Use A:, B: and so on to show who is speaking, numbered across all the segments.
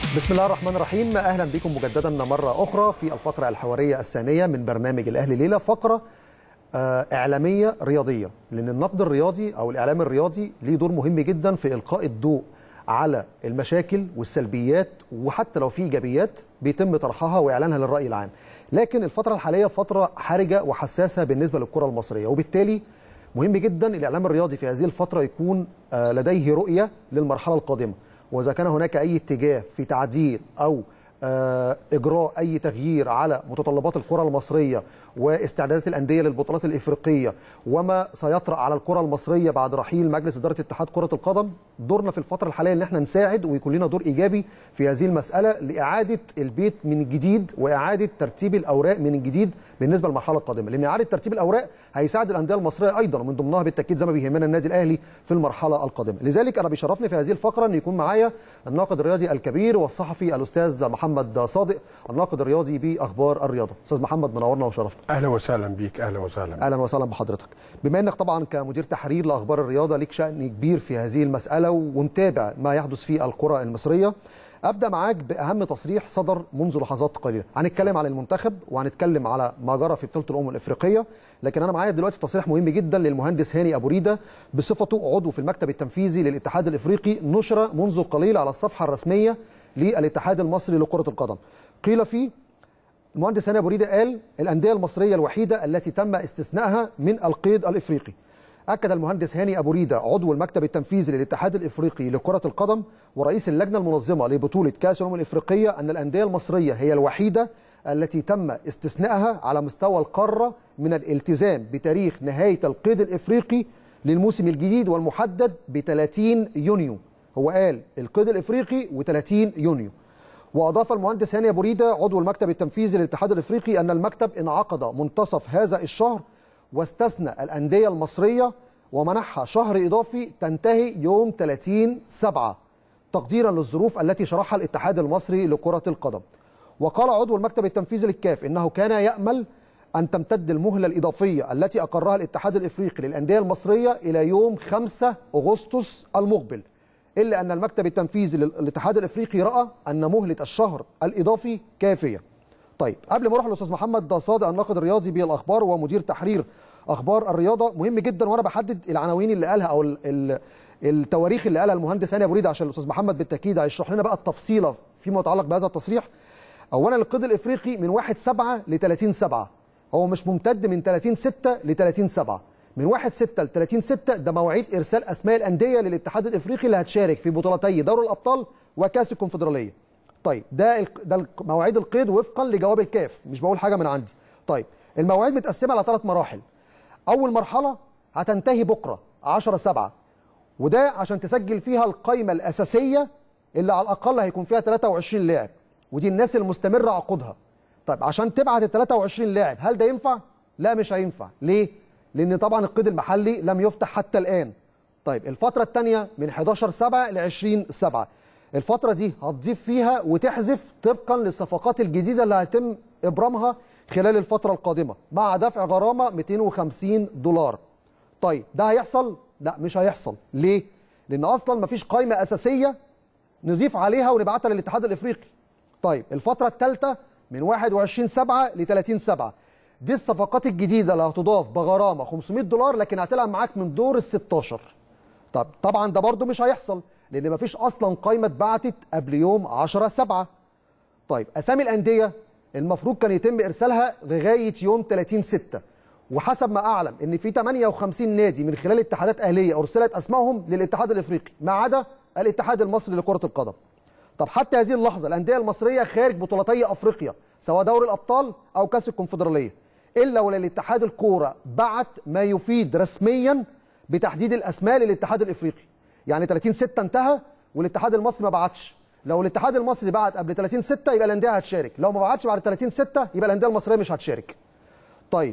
A: بسم الله الرحمن الرحيم اهلا بكم مجددا مره اخرى في الفقره الحواريه الثانيه من برنامج الاهلي ليله فقره آه، اعلاميه رياضيه لان النقد الرياضي او الاعلام الرياضي ليه دور مهم جدا في القاء الضوء على المشاكل والسلبيات وحتى لو في ايجابيات بيتم طرحها واعلانها للراي العام لكن الفتره الحاليه فتره حرجه وحساسه بالنسبه للكره المصريه وبالتالي مهم جدا الاعلام الرياضي في هذه الفتره يكون آه، لديه رؤيه للمرحله القادمه واذا كان هناك اي اتجاه في تعديل او آه، اجراء اي تغيير على متطلبات الكره المصريه واستعدادات الانديه للبطولات الافريقيه وما سيطرا على الكره المصريه بعد رحيل مجلس اداره اتحاد كره القدم دورنا في الفتره الحاليه ان احنا نساعد ويكون لنا دور ايجابي في هذه المساله لاعاده البيت من جديد واعاده ترتيب الاوراق من جديد بالنسبه للمرحله القادمه لان اعاده ترتيب الاوراق هيساعد الانديه المصريه ايضا ومن ضمنها بالتاكيد زي ما بيهمنا النادي الاهلي في المرحله القادمه لذلك انا بيشرفني في هذه الفقره ان يكون معايا الناقد الرياضي الكبير والصحفي الاستاذ محمد صادق الناقد الرياضي باخبار الرياضه استاذ محمد منورنا وشرفنا
B: اهلا وسهلا بيك اهلا وسهلا
A: اهلا وسهلا بحضرتك بما انك طبعا كمدير تحرير لاخبار الرياضه ليك شان كبير في هذه المساله ومتابع ما يحدث في الكره المصريه ابدا معاك باهم تصريح صدر منذ لحظات قليله هنتكلم عن المنتخب وهنتكلم على ما جرى في بطوله الامم الافريقيه لكن انا معايا دلوقتي تصريح مهم جدا للمهندس هاني ابو ريده بصفته عضو في المكتب التنفيذي للاتحاد الافريقي نشر منذ قليل على الصفحه الرسميه للاتحاد المصري لكره القدم قيل فيه المهندس هاني ابو ريده قال الانديه المصريه الوحيده التي تم استثنائها من القيد الافريقي اكد المهندس هاني ابو ريده عضو المكتب التنفيذي للاتحاد الافريقي لكره القدم ورئيس اللجنه المنظمه لبطوله كاس الامم الافريقيه ان الانديه المصريه هي الوحيده التي تم استثنائها على مستوى القاره من الالتزام بتاريخ نهايه القيد الافريقي للموسم الجديد والمحدد ب 30 يونيو هو قال القيد الافريقي و30 يونيو واضاف المهندس هاني ابو ريده عضو المكتب التنفيذي للاتحاد الافريقي ان المكتب انعقد منتصف هذا الشهر واستثنى الانديه المصريه ومنحها شهر اضافي تنتهي يوم 30 7 تقديرا للظروف التي شرحها الاتحاد المصري لكره القدم وقال عضو المكتب التنفيذي للكاف انه كان يامل ان تمتد المهله الاضافيه التي اقرها الاتحاد الافريقي للانديه المصريه الى يوم 5 اغسطس المقبل الا ان المكتب التنفيذي للاتحاد الافريقي راى ان مهله الشهر الاضافي كافيه. طيب قبل ما اروح للاستاذ محمد صادق الناقد الرياضي بالاخبار ومدير تحرير اخبار الرياضه مهم جدا وانا بحدد العناوين اللي قالها او ال ال التواريخ اللي قالها المهندس هاني ابو ريده عشان الاستاذ محمد بالتاكيد هيشرح لنا بقى التفصيله فيما يتعلق بهذا التصريح. اولا القيد الافريقي من 1 7 ل 30 7 هو مش ممتد من 30 6 ل 30 7 من 1 6 ل 30 6 ده مواعيد ارسال اسماء الانديه للاتحاد الافريقي اللي هتشارك في بطولتي دوري الابطال وكاس الكونفدراليه. طيب ده ده مواعيد القيد وفقا لجواب الكاف مش بقول حاجه من عندي. طيب المواعيد متقسمه على ثلاث مراحل. اول مرحله هتنتهي بكره 10 7 وده عشان تسجل فيها القائمه الاساسيه اللي على الاقل هيكون فيها 23 لاعب ودي الناس المستمره عقودها. طيب عشان تبعت ال 23 لاعب هل ده ينفع؟ لا مش هينفع، ليه؟ لان طبعا القيد المحلي لم يفتح حتى الان طيب الفتره الثانيه من 11 7 ل 20 7 الفتره دي هتضيف فيها وتحذف طبقا للصفقات الجديده اللي هيتم ابرامها خلال الفتره القادمه مع دفع غرامه 250 دولار طيب ده هيحصل لا مش هيحصل ليه لان اصلا مفيش قائمه اساسيه نضيف عليها ونبعتها للاتحاد الافريقي طيب الفتره الثالثه من 21 7 ل 30 7 دي الصفقات الجديده اللي هتضاف بغرامه 500 دولار لكن هتلعب معاك من دور ال 16 طب طبعا ده برده مش هيحصل لان مفيش اصلا قائمه اتبعتت قبل يوم 10 7 طيب اسامي الانديه المفروض كان يتم ارسالها لغايه يوم 30 6 وحسب ما اعلم ان في 58 نادي من خلال اتحادات اهليه ارسلت اسمائهم للاتحاد الافريقي ما عدا الاتحاد المصري لكره القدم طب حتى هذه اللحظه الانديه المصريه خارج بطولتي افريقيا سواء دوري الابطال او كاس الكونفدراليه الا ولا الاتحاد الكوره بعت ما يفيد رسميا بتحديد الاسماء للاتحاد الافريقي يعني 30 6 انتهى والاتحاد المصري ما بعتش لو الاتحاد المصري بعت قبل 30 6 يبقى الانديه هتشارك لو ما بعتش بعد 30 6 يبقى الانديه المصريه مش هتشارك طيب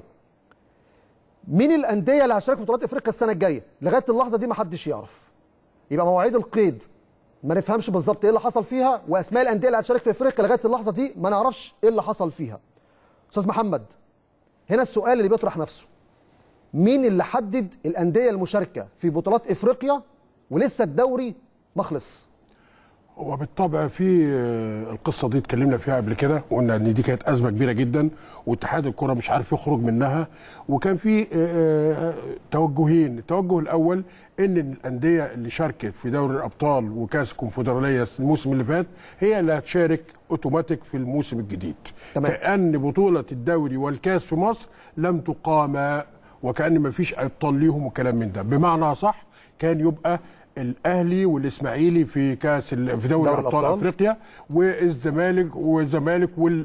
A: مين الانديه اللي هتشارك في بطولات افريقيا السنه الجايه لغايه اللحظه دي ما حدش يعرف يبقى مواعيد القيد ما نفهمش بالظبط ايه اللي حصل فيها واسماء الانديه اللي هتشارك في افريقيا لغايه اللحظه دي ما نعرفش ايه اللي حصل فيها استاذ محمد هنا السؤال اللي بيطرح نفسه مين اللي حدد الانديه المشاركه في بطولات افريقيا ولسه الدوري ما خلص
B: وبالطبع في آه، القصه دي اتكلمنا فيها قبل كده وقلنا ان دي كانت ازمه كبيره جدا واتحاد الكره مش عارف يخرج منها وكان في آه، آه، توجهين التوجه الاول ان الانديه اللي شاركت في دوري الابطال وكاس الكونفدراليه الموسم اللي فات هي اللي هتشارك اوتوماتيك في الموسم الجديد
A: تمام.
B: كان بطوله الدوري والكاس في مصر لم تقام وكان ما فيش ابطال ليهم وكلام من ده بمعنى صح كان يبقى الاهلي والاسماعيلي في كاس ال- في دوري,
A: دوري
B: ابطال
A: الأبطال.
B: افريقيا والزمالك والزمالك وال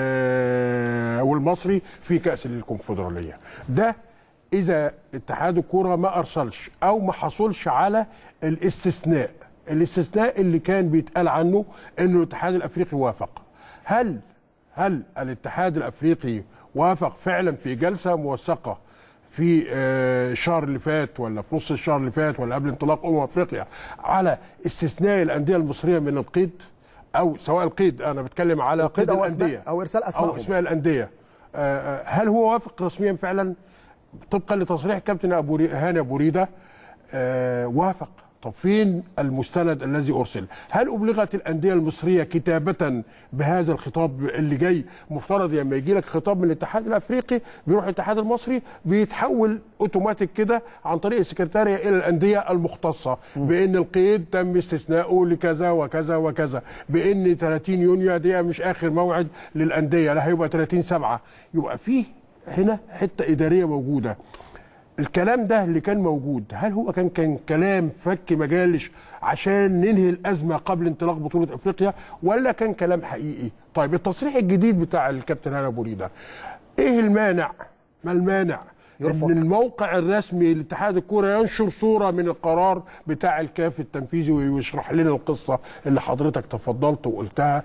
B: ال- والمصري في كاس الكونفدراليه ده اذا اتحاد الكوره ما ارسلش او ما حصلش على الاستثناء الاستثناء اللي كان بيتقال عنه انه الاتحاد الافريقي وافق هل هل الاتحاد الافريقي وافق فعلا في جلسه موثقه في آه، الشهر اللي فات ولا في نص الشهر اللي فات ولا قبل انطلاق امم افريقيا على استثناء الانديه المصريه من القيد او سواء القيد انا بتكلم على
A: القيد
B: قيد
A: أو
B: الانديه
A: أسماء- أو إرسال أسمائهم.
B: او اسماء الانديه آه، آه، هل هو وافق رسميا فعلا طبقا لتصريح كابتن ابو ري- هاني ابو ريده آه، وافق طب فين المستند الذي ارسل؟ هل ابلغت الانديه المصريه كتابه بهذا الخطاب اللي جاي مفترض لما يجي لك خطاب من الاتحاد الافريقي بيروح الاتحاد المصري بيتحول اوتوماتيك كده عن طريق السكرتاريه الى الانديه المختصه بان القيد تم استثناؤه لكذا وكذا وكذا بان 30 يونيو دي مش اخر موعد للانديه لا هيبقى 30 7 يبقى فيه هنا حته اداريه موجوده الكلام ده اللي كان موجود هل هو كان كان كلام فك مجالش عشان ننهي الازمه قبل انطلاق بطوله افريقيا ولا كان كلام حقيقي طيب التصريح الجديد بتاع الكابتن هاني ابو ريده ايه المانع ما المانع
A: يرفض.
B: ان الموقع الرسمي لاتحاد الكوره ينشر صوره من القرار بتاع الكاف التنفيذي ويشرح لنا القصه اللي حضرتك تفضلت وقلتها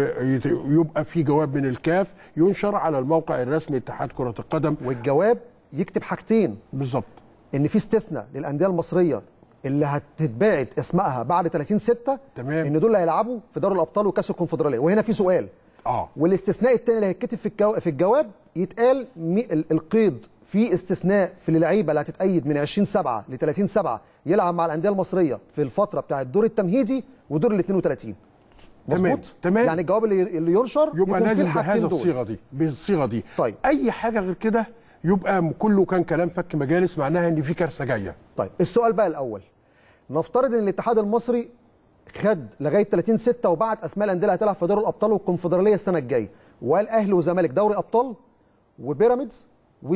B: ويبقى في جواب من الكاف ينشر على الموقع الرسمي لاتحاد كره القدم
A: والجواب يكتب حاجتين
B: بالظبط
A: ان في استثناء للانديه المصريه اللي هتتباعد اسمائها بعد 30 6
B: تمام.
A: ان دول هيلعبوا في دوري الابطال وكاس الكونفدراليه وهنا في سؤال
B: اه
A: والاستثناء الثاني اللي هيتكتب في الجو... في الجواب يتقال مي... ال- القيد في استثناء في اللعيبه اللي هتتأيد من 20 7 ل 30 7 يلعب مع الانديه المصريه في الفتره بتاع الدور التمهيدي ودور ال 32
B: تمام،
A: مظبوط
B: تمام.
A: يعني الجواب اللي اللي ينشر
B: يبقى
A: يكون فيه
B: لازم
A: الحاجتين
B: بهذا
A: دول
B: الصيغه دي بالصيغه دي
A: طيب.
B: اي حاجه غير كده يبقى م- كله كان كلام فك مجالس معناها ان في كارثه جايه
A: طيب السؤال بقى الاول نفترض ان الاتحاد المصري خد لغايه 30 6 وبعت اسماء الانديه اللي هتلعب في دوري الابطال والكونفدراليه السنه الجايه وقال اهلي وزمالك دوري ابطال وبيراميدز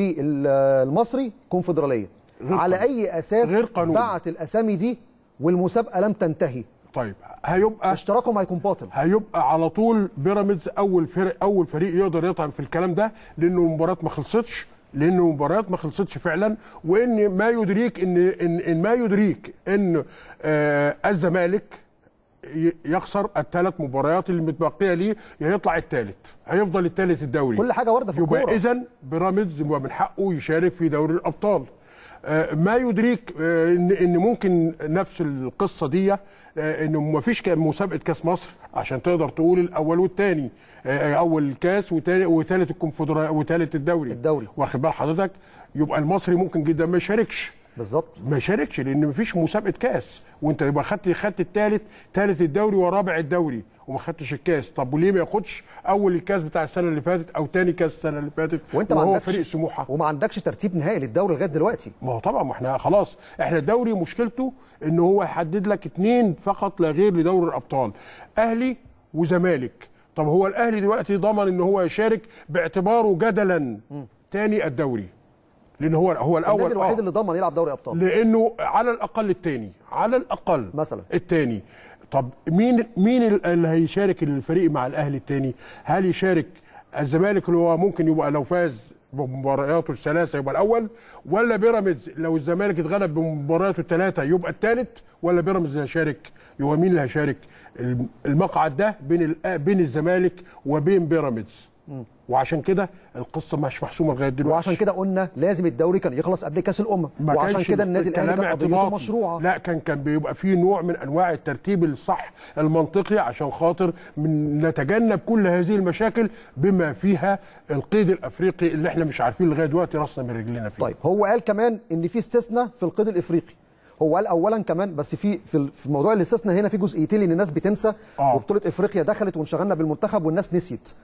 A: والمصري كونفدراليه
B: غير
A: على
B: قانوني.
A: اي اساس
B: غير قانوني.
A: بعت الاسامي دي والمسابقه لم تنتهي
B: طيب هيبقى
A: اشتراكهم هيكون باطل
B: هيبقى على طول بيراميدز اول فرق اول فريق يقدر يطعن في الكلام ده لانه المباراه ما خلصتش لان المباريات ما خلصتش فعلا وان ما يدريك ان ان, إن ما يدريك ان آه الزمالك ي- يخسر الثلاث مباريات اللي متبقيه ليه يطلع الثالث هيفضل الثالث الدوري
A: كل حاجه وارده في
B: يبقى
A: الكوره
B: اذا بيراميدز يبقى من حقه يشارك في دوري الابطال آه، ما يدريك آه، ان ان ممكن نفس القصه دي آه، انه ما فيش مسابقه كاس مصر عشان تقدر تقول الاول والثاني اول الكاس وتاني وثالث الكونفدراليه وثالث الدوري
A: الدوري.
B: واخد بال حضرتك يبقى المصري ممكن جدا ما يشاركش
A: بالظبط
B: ما يشاركش لان مفيش مسابقه كاس وانت يبقى خدت خدت الثالث ثالث الدوري ورابع الدوري وما خدتش الكاس طب وليه ما ياخدش اول الكاس بتاع السنه اللي فاتت او ثاني كاس السنه اللي فاتت
A: وانت ما
B: وهو
A: عندكش
B: فريق سموحه
A: وما عندكش ترتيب نهائي للدوري لغايه دلوقتي
B: ما هو طبعا ما احنا خلاص احنا الدوري مشكلته ان هو يحدد لك اثنين فقط لا غير لدوري الابطال اهلي وزمالك طب هو الاهلي دلوقتي ضمن ان هو يشارك باعتباره جدلا تاني الدوري لان هو هو الاول
A: النادي الوحيد
B: آه.
A: اللي ضمن يلعب دوري ابطال
B: لانه على الاقل الثاني على الاقل
A: مثلا.
B: الثاني طب مين مين اللي هيشارك الفريق مع الاهلي الثاني هل يشارك الزمالك اللي هو ممكن يبقى لو فاز بمبارياته الثلاثه يبقى الاول ولا بيراميدز لو الزمالك اتغلب بمبارياته الثلاثه يبقى الثالث ولا بيراميدز اللي هيشارك يبقى مين اللي هيشارك الم- المقعد ده بين ال- بين الزمالك وبين بيراميدز وعشان كده القصه مش محسومه لغايه دلوقتي
A: وعشان كده قلنا لازم الدوري كان يخلص قبل كاس الامم
B: ما
A: وعشان
B: كانش
A: كده النادي الاهلي
B: الكلام
A: كان قضيته
B: اعتباطي.
A: مشروعه
B: لا كان كان بيبقى فيه نوع من انواع الترتيب الصح المنطقي عشان خاطر من نتجنب كل هذه المشاكل بما فيها القيد الافريقي اللي احنا مش عارفين لغايه دلوقتي راسنا من رجلنا فيه
A: طيب هو قال كمان ان في استثناء في القيد الافريقي هو قال اولا كمان بس في في ال- في موضوع الاستثناء هنا في جزئيتين لان الناس بتنسى
B: آه.
A: وبطوله افريقيا دخلت وانشغلنا بالمنتخب والناس نسيت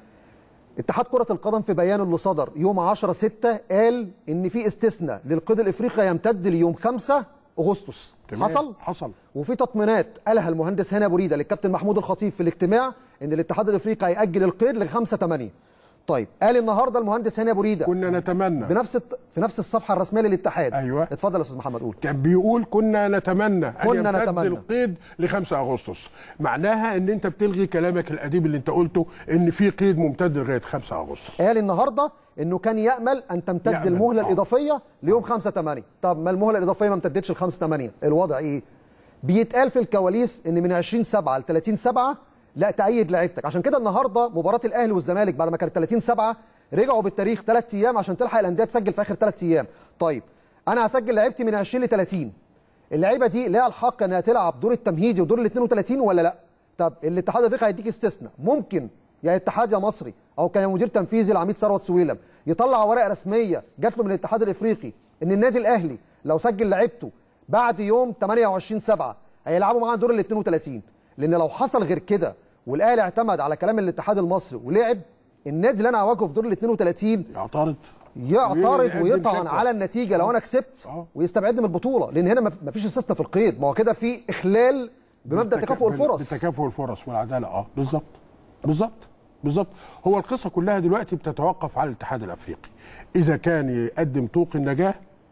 A: اتحاد كرة القدم في بيانه اللي صدر يوم 10 6 قال ان في استثناء للقيد الافريقي يمتد ليوم 5 اغسطس
B: تمام.
A: حصل
B: حصل
A: وفي تطمينات قالها المهندس هاني ابو ريده للكابتن محمود الخطيب في الاجتماع ان الاتحاد الافريقي هيأجل القيد ل 5 8 طيب قال النهارده المهندس هاني ابو ريده
B: كنا نتمنى
A: بنفس الت- في نفس الصفحه الرسميه للاتحاد
B: أيوة.
A: اتفضل يا استاذ محمد قول
B: كان بيقول كنا نتمنى
A: كنا
B: ان يمتد
A: نتمنى.
B: القيد ل 5 اغسطس معناها ان انت بتلغي كلامك القديم اللي انت قلته ان في قيد ممتد لغايه 5 اغسطس
A: قال النهارده انه كان يامل ان تمتد
B: يأمل.
A: المهله
B: آه.
A: الاضافيه ليوم 5 8 طب ما المهله الاضافيه ما امتدتش ل 5 8 الوضع ايه بيتقال في الكواليس ان من 20 7 ل 30 7 لا تأيد لعيبتك عشان كده النهارده مباراه الاهلي والزمالك بعد ما كانت 30 7 رجعوا بالتاريخ ثلاث ايام عشان تلحق الانديه تسجل في اخر ثلاث ايام طيب انا هسجل لعيبتي من 20 ل 30 اللعيبه دي ليها الحق انها تلعب دور التمهيدي ودور ال 32 ولا لا طب الاتحاد الافريقي هيديك استثناء ممكن يا اتحاد يا مصري او كان مدير تنفيذي العميد ثروت سويلم يطلع ورقه رسميه جات له من الاتحاد الافريقي ان النادي الاهلي لو سجل لعيبته بعد يوم 28 7 هيلعبوا معاه دور ال 32 لان لو حصل غير كده والاهلي اعتمد على كلام الاتحاد المصري ولعب النادي اللي انا هواجهه في دور ال 32
B: يعترض
A: يعترض
B: ويقدم
A: ويطعن
B: شكوى.
A: على النتيجه لو انا كسبت
B: آه.
A: ويستبعدني من البطوله لان هنا ما فيش استثناء في القيد ما هو كده في اخلال بمبدا
B: بالتك-
A: تكافؤ الفرص
B: بتكافؤ الفرص والعداله اه بالظبط بالظبط بالظبط هو القصه كلها دلوقتي بتتوقف على الاتحاد الافريقي اذا كان يقدم طوق النجاه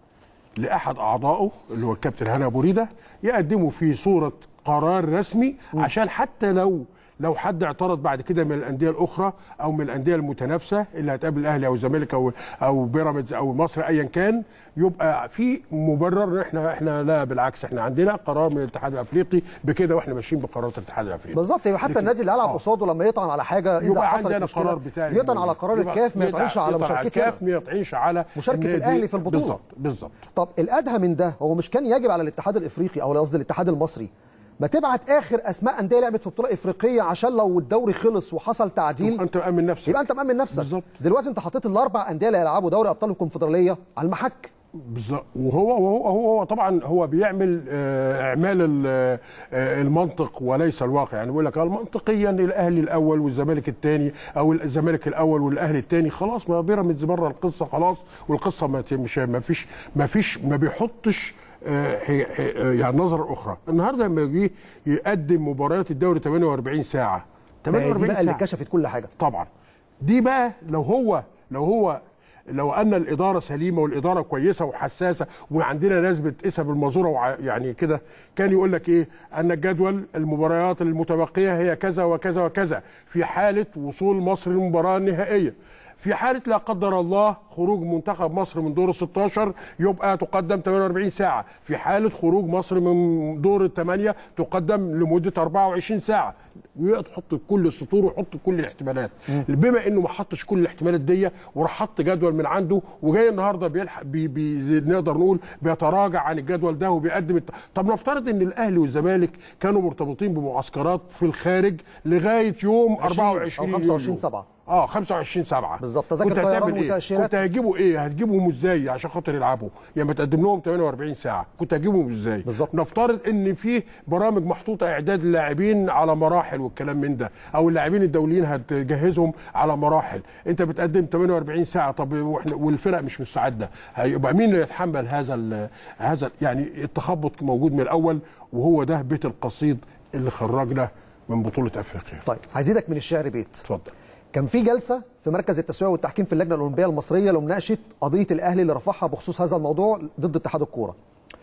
B: لاحد اعضائه اللي هو الكابتن هاني ابو ريده يقدمه في صوره قرار رسمي عشان حتى لو لو حد اعترض بعد كده من الانديه الاخرى او من الانديه المتنافسه اللي هتقابل الاهلي او الزمالك او او بيراميدز او مصر ايا كان يبقى في مبرر إن احنا احنا لا بالعكس احنا عندنا قرار من الاتحاد الافريقي بكده واحنا ماشيين بقرارات الاتحاد الافريقي
A: بالظبط يبقى حتى
B: لكن-
A: النادي اللي هيلعب
B: آه.
A: قصاده لما يطعن على حاجه اذا
B: يبقى
A: حصلت
B: عندنا
A: مشكله
B: قرار بتاعي
A: يطعن على قرار
B: يبقى
A: الكاف ما
B: يطعن-
A: يطعنش على
B: يطعن
A: مشاركتنا
B: الكاف ما يطعنش على
A: مشاركة
B: النادي.
A: الأهلي في البطولة.
B: بالظبط بالظبط
A: طب الادهى من ده هو مش كان يجب على الاتحاد الافريقي او قصدي الاتحاد المصري ما تبعت اخر اسماء انديه لعبت في بطوله افريقيه عشان لو الدوري خلص وحصل تعديل
B: انت مأمن نفسك
A: يبقى انت مأمن نفسك
B: بالظبط.
A: دلوقتي انت حطيت الاربع انديه اللي هيلعبوا دوري ابطال الكونفدراليه على المحك
B: بالظبط وهو وهو هو, هو طبعا هو بيعمل آه، اعمال ال- آه، المنطق وليس الواقع يعني بيقول لك آه، منطقيا الاهلي الاول والزمالك الثاني او الزمالك الاول والاهلي الثاني خلاص ما بيراميدز بره القصه خلاص والقصه ما ت- مش ما فيش ما فيش ما بيحطش آه، حي- حي- آه، يعني نظره اخرى النهارده لما يجي يقدم مباريات الدوري 48 ساعه
A: ما هي دي
B: 48
A: بقى اللي
B: ساعه
A: كشفت كل حاجه
B: طبعا دي بقى لو هو لو هو لو ان الاداره سليمه والاداره كويسه وحساسه وعندنا ناس بتقيسها بالمزوره وع- يعني كده كان يقول لك ايه ان الجدول المباريات المتبقيه هي كذا وكذا وكذا في حاله وصول مصر للمباراه النهائيه في حالة لا قدر الله خروج منتخب مصر من دور ال 16 يبقى تقدم 48 ساعة، في حالة خروج مصر من دور الثمانية تقدم لمدة 24 ساعة، ويقعد يحط كل السطور ويحط كل الاحتمالات، بما انه ما حطش كل الاحتمالات دي وراح حط جدول من عنده وجاي النهارده بيلحق بي بي زي- نقدر نقول بيتراجع عن الجدول ده وبيقدم الت... طب نفترض ان الاهلي والزمالك كانوا مرتبطين بمعسكرات في الخارج لغايه يوم
A: 20 أو
B: 24
A: 25
B: يوليو.
A: سبعة.
B: اه 25 7
A: بالظبط، تذاكر
B: كنت
A: طيران
B: هتعمل ايه؟
A: وتأشيرات.
B: كنت هتجيبوا ايه؟ هتجيبهم ازاي عشان خاطر يلعبوا؟ يعني ما تقدم لهم 48 ساعه، كنت هتجيبهم ازاي؟
A: بالظبط.
B: نفترض ان في برامج محطوطه اعداد اللاعبين على مراحل والكلام من ده، او اللاعبين الدوليين هتجهزهم على مراحل، انت بتقدم 48 ساعه طب واحنا والفرق مش مستعده، هيبقى مين اللي يتحمل هذا ال هذا ال- يعني التخبط موجود من الاول وهو ده بيت القصيد اللي خرجنا من بطوله افريقيا.
A: طيب هزيدك من الشعر بيت
B: اتفضل.
A: كان في جلسه في مركز التسويه والتحكيم في اللجنه الاولمبيه المصريه لمناقشه قضيه الاهلي اللي رفعها بخصوص هذا الموضوع ضد اتحاد الكوره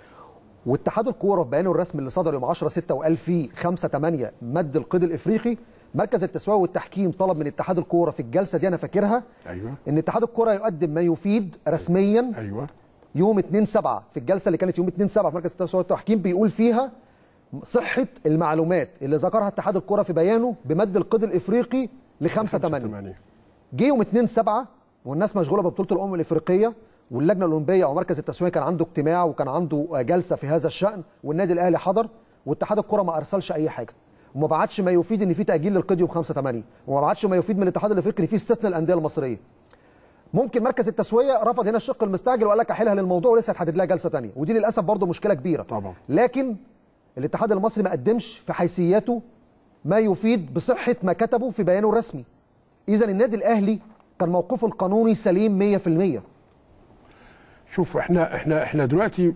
A: واتحاد الكوره في بيانه الرسمي اللي صدر يوم 10 6 وقال فيه 5 8 مد القيد الافريقي مركز التسويه والتحكيم طلب من اتحاد الكوره في الجلسه دي انا فاكرها
B: ايوه
A: ان اتحاد الكوره يقدم ما يفيد رسميا
B: ايوه
A: يوم 2 7 في الجلسه اللي كانت يوم 2 7 في مركز التسويه والتحكيم بيقول فيها صحه المعلومات اللي ذكرها اتحاد الكوره في بيانه بمد القيد الافريقي ل 5 8
B: 8
A: جه يوم 2 7 والناس مشغوله ببطوله الامم الافريقيه واللجنه الاولمبيه او مركز التسويه كان عنده اجتماع وكان عنده جلسه في هذا الشان والنادي الاهلي حضر واتحاد الكره ما ارسلش اي حاجه وما بعتش ما يفيد ان في تاجيل للقيد يوم 5 8 وما بعتش ما يفيد من الاتحاد الافريقي ان في استثناء الانديه المصريه ممكن مركز التسويه رفض هنا الشق المستعجل وقال لك احيلها للموضوع ولسه هتحدد لها جلسه ثانيه ودي للاسف برضه مشكله كبيره
B: طبعا.
A: لكن الاتحاد المصري ما قدمش في حيثياته ما يفيد بصحه ما كتبه في بيانه الرسمي اذا النادي الاهلي كان موقفه القانوني سليم 100%
B: شوف احنا احنا احنا دلوقتي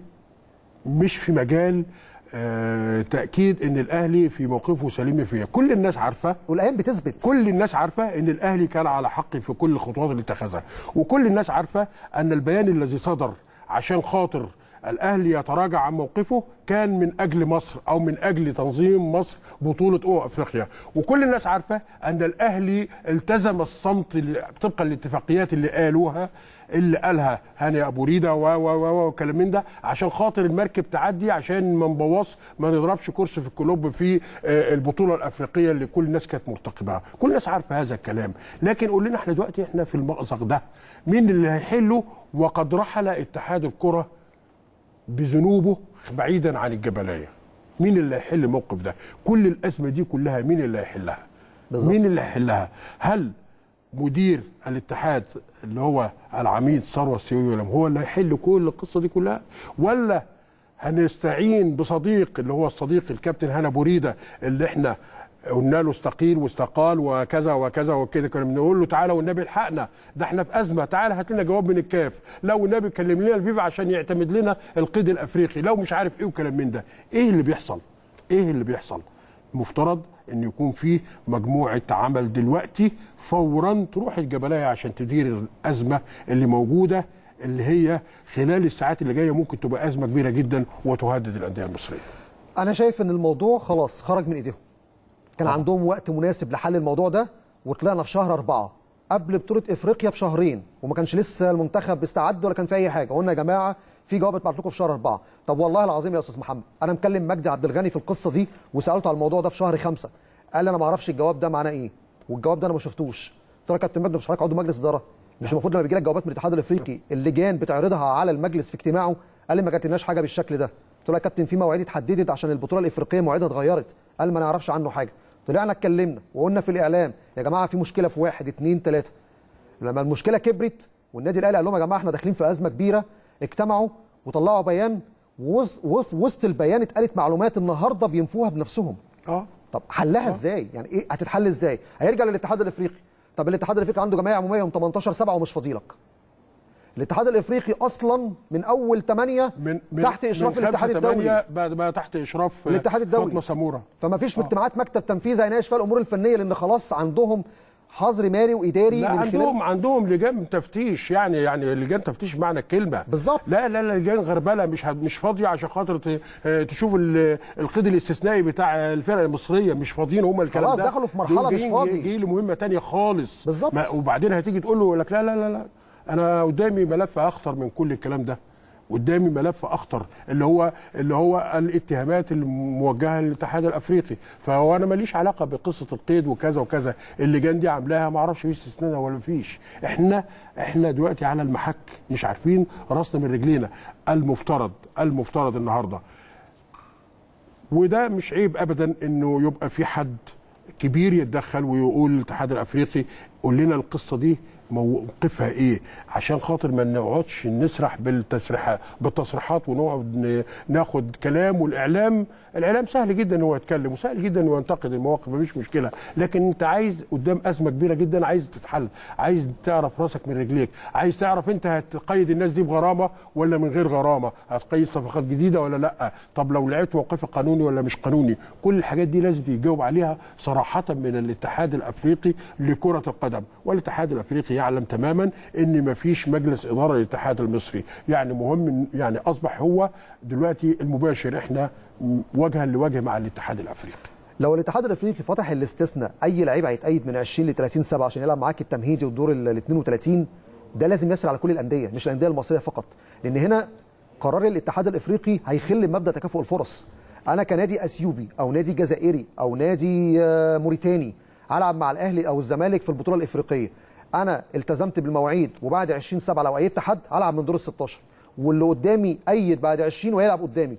B: مش في مجال آه تاكيد ان الاهلي في موقفه سليم فيها كل الناس عارفه
A: والايام بتثبت
B: كل الناس عارفه ان الاهلي كان على حق في كل الخطوات اللي اتخذها وكل الناس عارفه ان البيان الذي صدر عشان خاطر الاهلي يتراجع عن موقفه كان من اجل مصر او من اجل تنظيم مصر بطوله امم افريقيا وكل الناس عارفه ان الاهلي التزم الصمت اللي- طبقا للاتفاقيات اللي قالوها اللي قالها هاني ابو ريده و و و وكلام من ده عشان خاطر المركب تعدي عشان ما نبوظ ما نضربش كرسي في الكلوب في آه، البطوله الافريقيه اللي كل الناس كانت مرتقبها كل الناس عارفه هذا الكلام لكن قول لنا احنا دلوقتي احنا في المأزق ده مين اللي هيحله وقد رحل اتحاد الكره بذنوبه بعيدا عن الجبليه مين اللي هيحل الموقف ده كل الازمه دي كلها مين اللي هيحلها
A: بالظبط.
B: مين اللي هيحلها هل مدير الاتحاد اللي هو العميد ثروه السيولم هو اللي هيحل كل القصه دي كلها ولا هنستعين بصديق اللي هو الصديق الكابتن هنا بوريده اللي احنا قلنا له استقيل واستقال وكذا وكذا وكده كنا بنقول له تعالى والنبي الحقنا ده احنا في ازمه تعالى هات لنا جواب من الكاف لو النبي كلم لنا الفيفا عشان يعتمد لنا القيد الافريقي لو مش عارف ايه وكلام من ده ايه اللي بيحصل ايه اللي بيحصل مفترض ان يكون فيه مجموعه عمل دلوقتي فورا تروح الجبلايه عشان تدير الازمه اللي موجوده اللي هي خلال الساعات اللي جايه ممكن تبقى ازمه كبيره جدا وتهدد الانديه المصريه.
A: انا شايف ان الموضوع خلاص خرج من ايديهم كان عندهم وقت مناسب لحل الموضوع ده وطلعنا في شهر أربعة قبل بطولة إفريقيا بشهرين وما كانش لسه المنتخب بيستعد ولا كان في أي حاجة قلنا يا جماعة في جواب اتبعت لكم في شهر أربعة طب والله العظيم يا أستاذ محمد أنا مكلم مجدي عبد الغني في القصة دي وسألته على الموضوع ده في شهر خمسة قال لي أنا ما أعرفش الجواب ده معناه إيه والجواب ده أنا ما شفتوش قلت له يا كابتن مجدي مش حضرتك عضو مجلس إدارة مش المفروض لما بيجي لك جوابات من الاتحاد الافريقي اللجان بتعرضها على المجلس في اجتماعه قال لي ما جاتلناش حاجه بالشكل ده قلت له يا كابتن في مواعيد اتحددت عشان البطوله الافريقيه مواعيدها اتغيرت قال ما نعرفش عنه حاجه طلعنا اتكلمنا وقلنا في الاعلام يا جماعه في مشكله في واحد اتنين تلاته لما المشكله كبرت والنادي الاهلي قال لهم يا جماعه احنا داخلين في ازمه كبيره اجتمعوا وطلعوا بيان ووس- وفي وسط البيان اتقالت معلومات النهارده بينفوها بنفسهم
B: اه
A: طب حلها ازاي؟ يعني ايه هتتحل ازاي؟ هيرجع للاتحاد الافريقي طب الاتحاد الافريقي عنده جمعيه عموميه يوم 18 7 ومش فاضي لك الاتحاد الافريقي اصلا من اول 8
B: من, من
A: تحت اشراف
B: من
A: الاتحاد
B: خمسة تمانية
A: الدولي
B: بعد ما تحت اشراف
A: الاتحاد الدولي.
B: فاطمه سموره
A: فما فيش اجتماعات مكتب تنفيذي هيناقش فيها الامور الفنيه لان خلاص عندهم حظر مالي واداري
B: لا
A: من
B: عندهم
A: خلال
B: عندهم لجان تفتيش يعني يعني لجان تفتيش معنى الكلمه
A: بالظبط.
B: لا لا لا لجان غربله مش هت- مش فاضيه عشان خاطر ت- آه، تشوف ال- القيد الاستثنائي بتاع الفرق المصريه مش فاضيين هم الكلام
A: خلاص
B: ده
A: دخلوا في مرحلة
B: دول
A: مش
B: جايين-
A: فاضي.
B: جايين لمهمه تانية خالص
A: بالظبط.
B: ما- وبعدين هتيجي تقول له يقول لك لا لا لا لا انا قدامي ملف اخطر من كل الكلام ده قدامي ملف اخطر اللي هو اللي هو الاتهامات الموجهه للاتحاد الافريقي فهو انا ماليش علاقه بقصه القيد وكذا وكذا اللجان دي عاملاها ما اعرفش في استثناء ولا فيش احنا احنا دلوقتي على المحك مش عارفين راسنا من رجلينا المفترض المفترض النهارده وده مش عيب ابدا انه يبقى في حد كبير يتدخل ويقول الاتحاد الافريقي قول لنا القصه دي موقفها ايه عشان خاطر ما نقعدش نسرح بالتسريحات بالتصريحات ونقعد ن- ناخد كلام والاعلام الاعلام سهل جدا ان هو يتكلم وسهل جدا انه ينتقد المواقف مفيش مشكله لكن انت عايز قدام ازمه كبيره جدا عايز تتحل عايز تعرف راسك من رجليك عايز تعرف انت هتقيد الناس دي بغرامه ولا من غير غرامه هتقيد صفقات جديده ولا لا طب لو لعبت موقفك قانوني ولا مش قانوني كل الحاجات دي لازم يجاوب عليها صراحه من الاتحاد الافريقي لكره القدم والاتحاد الافريقي يعلم تماما ان مفيش مجلس اداره للاتحاد المصري يعني مهم إن- يعني اصبح هو دلوقتي المباشر احنا م- وجها لوجه مع الاتحاد الافريقي
A: لو الاتحاد الافريقي فتح الاستثناء اي لعيب هيتأيد من 20 ل 30 سبعه عشان يلعب معاك التمهيدي والدور ال 32 ده لازم يسري على كل الانديه مش الانديه المصريه فقط لان هنا قرار الاتحاد الافريقي هيخل بمبدا تكافؤ الفرص انا كنادي اثيوبي او نادي جزائري او نادي آه، موريتاني العب مع الاهلي او الزمالك في البطوله الافريقيه انا التزمت بالمواعيد وبعد 20 7 لو ايدت حد هلعب من دور ال 16 واللي قدامي ايد بعد 20 وهيلعب قدامي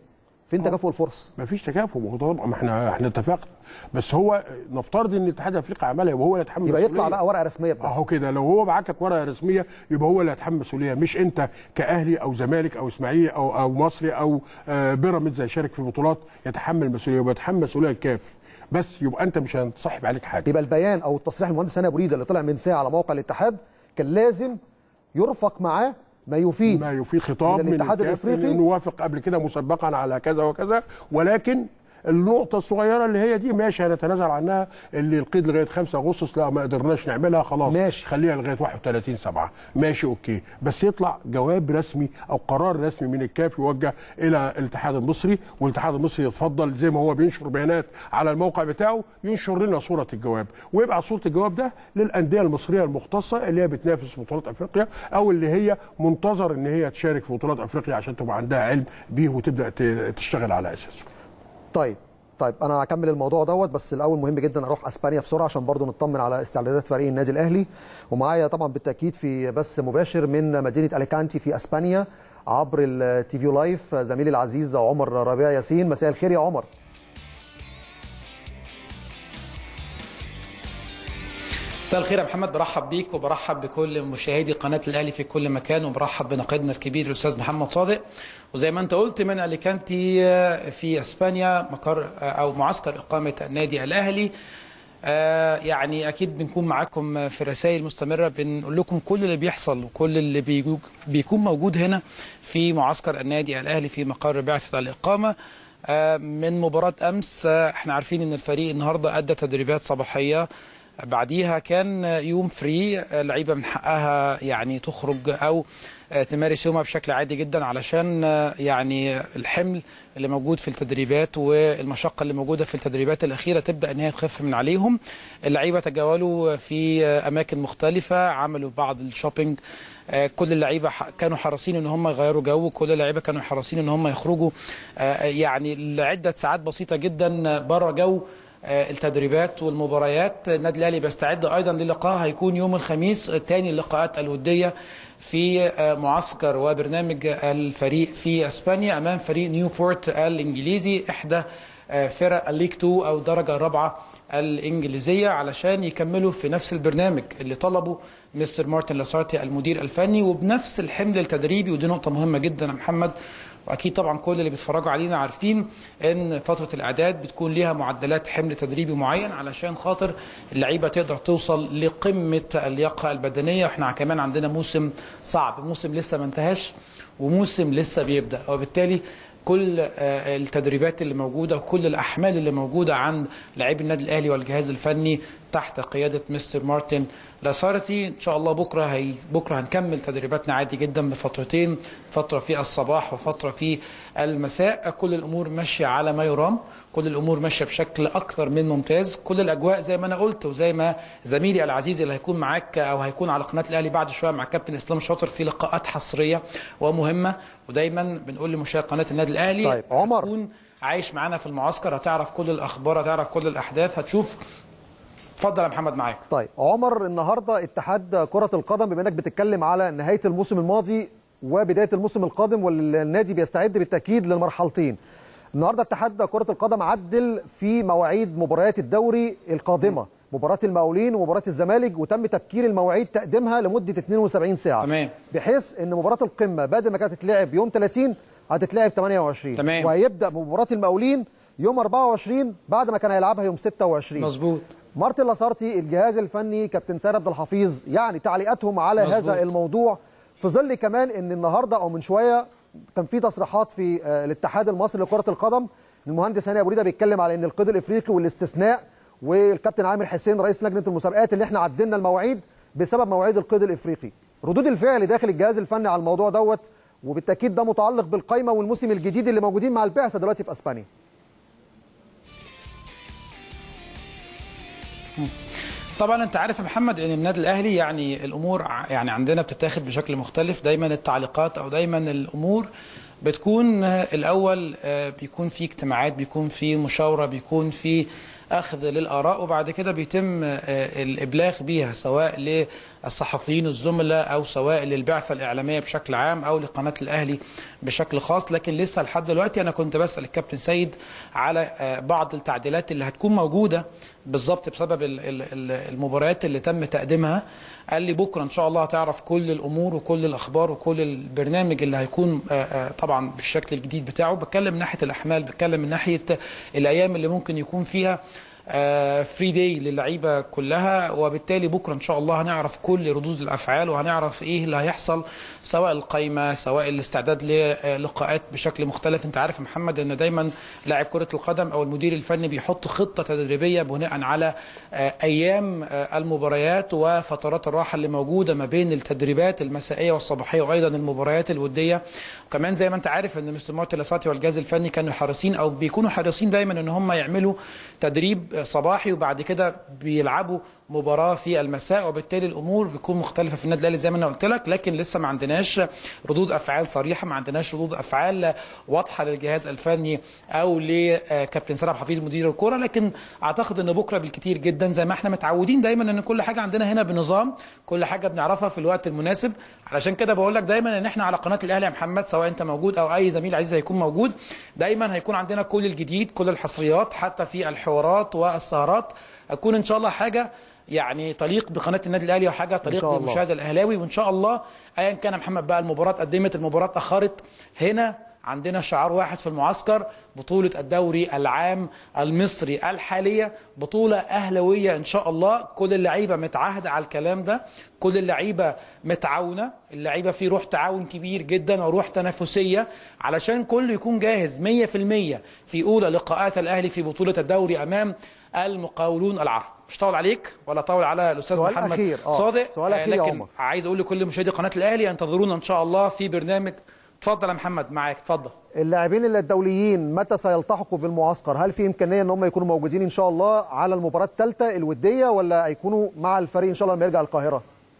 A: فين تكافؤ الفرص
B: ما فيش تكافؤ ما هو طبعا ما احنا احنا اتفقنا بس هو نفترض ان الاتحاد الافريقي عملها يبقى هو اللي يتحمل
A: يبقى يطلع
B: المسؤولية.
A: بقى ورقه رسميه بتاعته
B: اهو كده لو هو بعت لك ورقه رسميه يبقى هو اللي هيتحمل المسؤوليه مش انت كاهلي او زمالك او اسماعيلي او او مصري او آه، بيراميدز هيشارك في بطولات يتحمل المسؤوليه يبقى يتحمل مسؤوليه الكاف بس يبقى انت مش هتصاحب عليك حاجه
A: يبقى البيان او التصريح المهندس هاني ابو ريده اللي طلع من ساعه على موقع الاتحاد كان لازم يرفق معاه ما يفيد
B: ما يفيد خطاب
A: من
B: من,
A: الاتحاد
B: الكاف
A: الإفريقي.
B: انه وافق قبل كده مسبقا على كذا وكذا ولكن النقطة الصغيرة اللي هي دي ماشي هنتنازل عنها اللي القيد لغاية 5 أغسطس لا ما قدرناش نعملها خلاص
A: ماشي.
B: خليها لغاية 31 7 ماشي أوكي بس يطلع جواب رسمي أو قرار رسمي من الكاف يوجه إلى الاتحاد المصري والاتحاد المصري يتفضل زي ما هو بينشر بيانات على الموقع بتاعه ينشر لنا صورة الجواب ويبعت صورة الجواب ده للأندية المصرية المختصة اللي هي بتنافس في بطولات أفريقيا أو اللي هي منتظر إن هي تشارك في بطولات أفريقيا عشان تبقى عندها علم بيه وتبدأ ت- تشتغل على أساسه
A: طيب طيب انا هكمل الموضوع دوت بس الاول مهم جدا اروح اسبانيا بسرعه عشان برضو نطمن على استعدادات فريق النادي الاهلي ومعايا طبعا بالتاكيد في بث مباشر من مدينه اليكانتي في اسبانيا عبر التي في لايف زميلي العزيز عمر ربيع ياسين مساء الخير يا عمر
C: مساء الخير يا محمد برحب بيك وبرحب بكل مشاهدي قناه الاهلي في كل مكان وبرحب بنقيدنا الكبير الاستاذ محمد صادق وزي ما انت قلت من اليكانتي في اسبانيا مقر او معسكر اقامه النادي الاهلي آه، يعني اكيد بنكون معاكم في رسائل مستمره بنقول لكم كل اللي بيحصل وكل اللي بيجو- بيكون موجود هنا في معسكر النادي الاهلي في مقر بعثه الاقامه آه، من مباراه امس آه، احنا عارفين ان الفريق النهارده ادى تدريبات صباحيه بعديها كان يوم فري اللعيبه من حقها يعني تخرج او تمارس يومها بشكل عادي جدا علشان يعني الحمل اللي موجود في التدريبات والمشقه اللي موجوده في التدريبات الاخيره تبدا ان هي تخف من عليهم اللعيبه تجولوا في اماكن مختلفه عملوا بعض الشوبينج آه، كل اللعيبه ح- كانوا حريصين ان هم يغيروا جو كل اللعيبه كانوا حريصين ان هم يخرجوا آه، يعني لعده ساعات بسيطه جدا بره جو آه، التدريبات والمباريات النادي الاهلي بيستعد ايضا للقاء هيكون يوم الخميس ثاني اللقاءات الوديه في آه، معسكر وبرنامج الفريق في اسبانيا امام فريق نيوبورت الانجليزي احدى آه، فرق الليج 2 او الدرجه الرابعه الانجليزيه علشان يكملوا في نفس البرنامج اللي طلبه مستر مارتن لاسارتي المدير الفني وبنفس الحمل التدريبي ودي نقطه مهمه جدا يا محمد واكيد طبعا كل اللي بيتفرجوا علينا عارفين ان فتره الاعداد بتكون ليها معدلات حمل تدريبي معين علشان خاطر اللعيبه تقدر توصل لقمه اللياقه البدنيه احنا كمان عندنا موسم صعب موسم لسه ما انتهاش وموسم لسه بيبدا وبالتالي كل آه، التدريبات اللي موجوده وكل الاحمال اللي موجوده عند لاعبي النادي الاهلي والجهاز الفني تحت قياده مستر مارتن لاسارتي ان شاء الله بكره هي بكره هنكمل تدريباتنا عادي جدا بفترتين فتره في الصباح وفتره في المساء كل الامور ماشيه على ما يرام كل الامور ماشيه بشكل اكثر من ممتاز كل الاجواء زي ما انا قلت وزي ما زميلي العزيز اللي هيكون معاك او هيكون على قناه الاهلي بعد شويه مع كابتن اسلام شاطر في لقاءات حصريه ومهمه ودايما بنقول لمشاهد قناه النادي الاهلي
A: طيب، عمر.
C: هتكون عايش معانا في المعسكر هتعرف كل الاخبار هتعرف كل الاحداث هتشوف اتفضل يا محمد معاك
A: طيب عمر النهارده اتحاد كرة القدم بما انك بتتكلم على نهاية الموسم الماضي وبداية الموسم القادم والنادي بيستعد بالتأكيد للمرحلتين. النهارده اتحاد كرة القدم عدل في مواعيد مباريات الدوري القادمة، مباراة المقاولين ومباراة الزمالك وتم تبكير المواعيد تقديمها لمدة 72 ساعة.
C: تمام.
A: بحيث ان مباراة القمة بدل ما كانت تتلعب يوم 30 هتتلعب 28
C: تمام.
A: وهيبدأ بمباراة المقاولين يوم 24 بعد ما كان هيلعبها يوم 26
C: مظبوط
A: مارتن لاسارتي الجهاز الفني كابتن سيد عبد الحفيظ يعني تعليقاتهم على
C: مظبوط.
A: هذا الموضوع في ظل كمان ان النهارده او من شويه كان في تصريحات في آه، الاتحاد المصري لكره القدم المهندس هاني ابو ريده بيتكلم على ان القيد الافريقي والاستثناء والكابتن عامر حسين رئيس لجنه المسابقات اللي احنا عدلنا المواعيد بسبب مواعيد القيد الافريقي ردود الفعل داخل الجهاز الفني على الموضوع دوت وبالتاكيد ده متعلق بالقائمه والموسم الجديد اللي موجودين مع البعثه دلوقتي في اسبانيا
C: طبعا انت عارف يا محمد ان النادي الاهلي يعني الامور ع- يعني عندنا بتتاخد بشكل مختلف دايما التعليقات او دايما الامور بتكون آه، الاول آه، بيكون في اجتماعات بيكون في مشاوره بيكون في اخذ للاراء وبعد كده بيتم آه، الابلاغ بيها سواء الصحفيين الزملاء او سواء للبعثه الاعلاميه بشكل عام او لقناه الاهلي بشكل خاص لكن لسه لحد دلوقتي انا كنت بسال الكابتن سيد على آه، بعض التعديلات اللي هتكون موجوده بالظبط بسبب ال- ال- ال- المباريات اللي تم تقديمها قال لي بكره ان شاء الله هتعرف كل الامور وكل الاخبار وكل البرنامج اللي هيكون آه، آه، طبعا بالشكل الجديد بتاعه بتكلم من ناحيه الاحمال بتكلم من ناحيه الايام اللي ممكن يكون فيها فري داي للعيبه كلها وبالتالي بكره ان شاء الله هنعرف كل ردود الافعال وهنعرف ايه اللي هيحصل سواء القايمه سواء الاستعداد للقاءات بشكل مختلف انت عارف يا محمد ان دايما لاعب كره القدم او المدير الفني بيحط خطه تدريبيه بناء على آه، ايام آه، المباريات وفترات الراحه اللي موجوده ما بين التدريبات المسائيه والصباحيه وايضا المباريات الوديه وكمان زي ما انت عارف ان مستر مارتن لاساتي والجهاز الفني كانوا حريصين او بيكونوا حريصين دايما ان هم يعملوا تدريب صباحي وبعد كده بيلعبوا مباراه في المساء وبالتالي الامور بتكون مختلفه في النادي الاهلي زي ما انا قلت لك لكن لسه ما عندناش ردود افعال صريحه ما عندناش ردود افعال واضحه للجهاز الفني او لكابتن سلام حفيظ مدير الكره لكن اعتقد ان بكره بالكتير جدا زي ما احنا متعودين دايما ان كل حاجه عندنا هنا بنظام كل حاجه بنعرفها في الوقت المناسب علشان كده بقول لك دايما ان احنا على قناه الاهلي يا محمد سواء انت موجود او اي زميل عزيز هيكون موجود دايما هيكون عندنا كل الجديد كل الحصريات حتى في الحوارات والسهرات هتكون ان شاء الله حاجه يعني تليق بقناه النادي الاهلي وحاجه تليق
A: شاء الله.
C: بالمشاهد الاهلاوي وان شاء الله ايا كان يا محمد بقى المباراه قدمت المباراه اتاخرت هنا عندنا شعار واحد في المعسكر بطولة الدوري العام المصري الحالية بطولة أهلوية إن شاء الله كل اللعيبة متعاهدة على الكلام ده كل اللعيبة متعاونة اللعيبة في روح تعاون كبير جدا وروح تنافسية علشان كله يكون جاهز 100% في أولى لقاءات الأهلي في بطولة الدوري أمام المقاولون العرب مش طول عليك ولا طول على الأستاذ
A: سؤال
C: محمد
A: أخير، آه.
C: صادق
A: سؤال
C: آه،
A: أخير يا
C: لكن
A: عمر.
C: عايز أقول لكل مشاهدي قناة الأهلي انتظرونا إن شاء الله في برنامج اتفضل يا محمد معاك اتفضل
A: اللاعبين اللي الدوليين متى سيلتحقوا بالمعسكر هل في امكانيه ان هم يكونوا موجودين ان شاء الله على المباراه الثالثه الوديه ولا هيكونوا مع الفريق ان شاء الله لما يرجع القاهره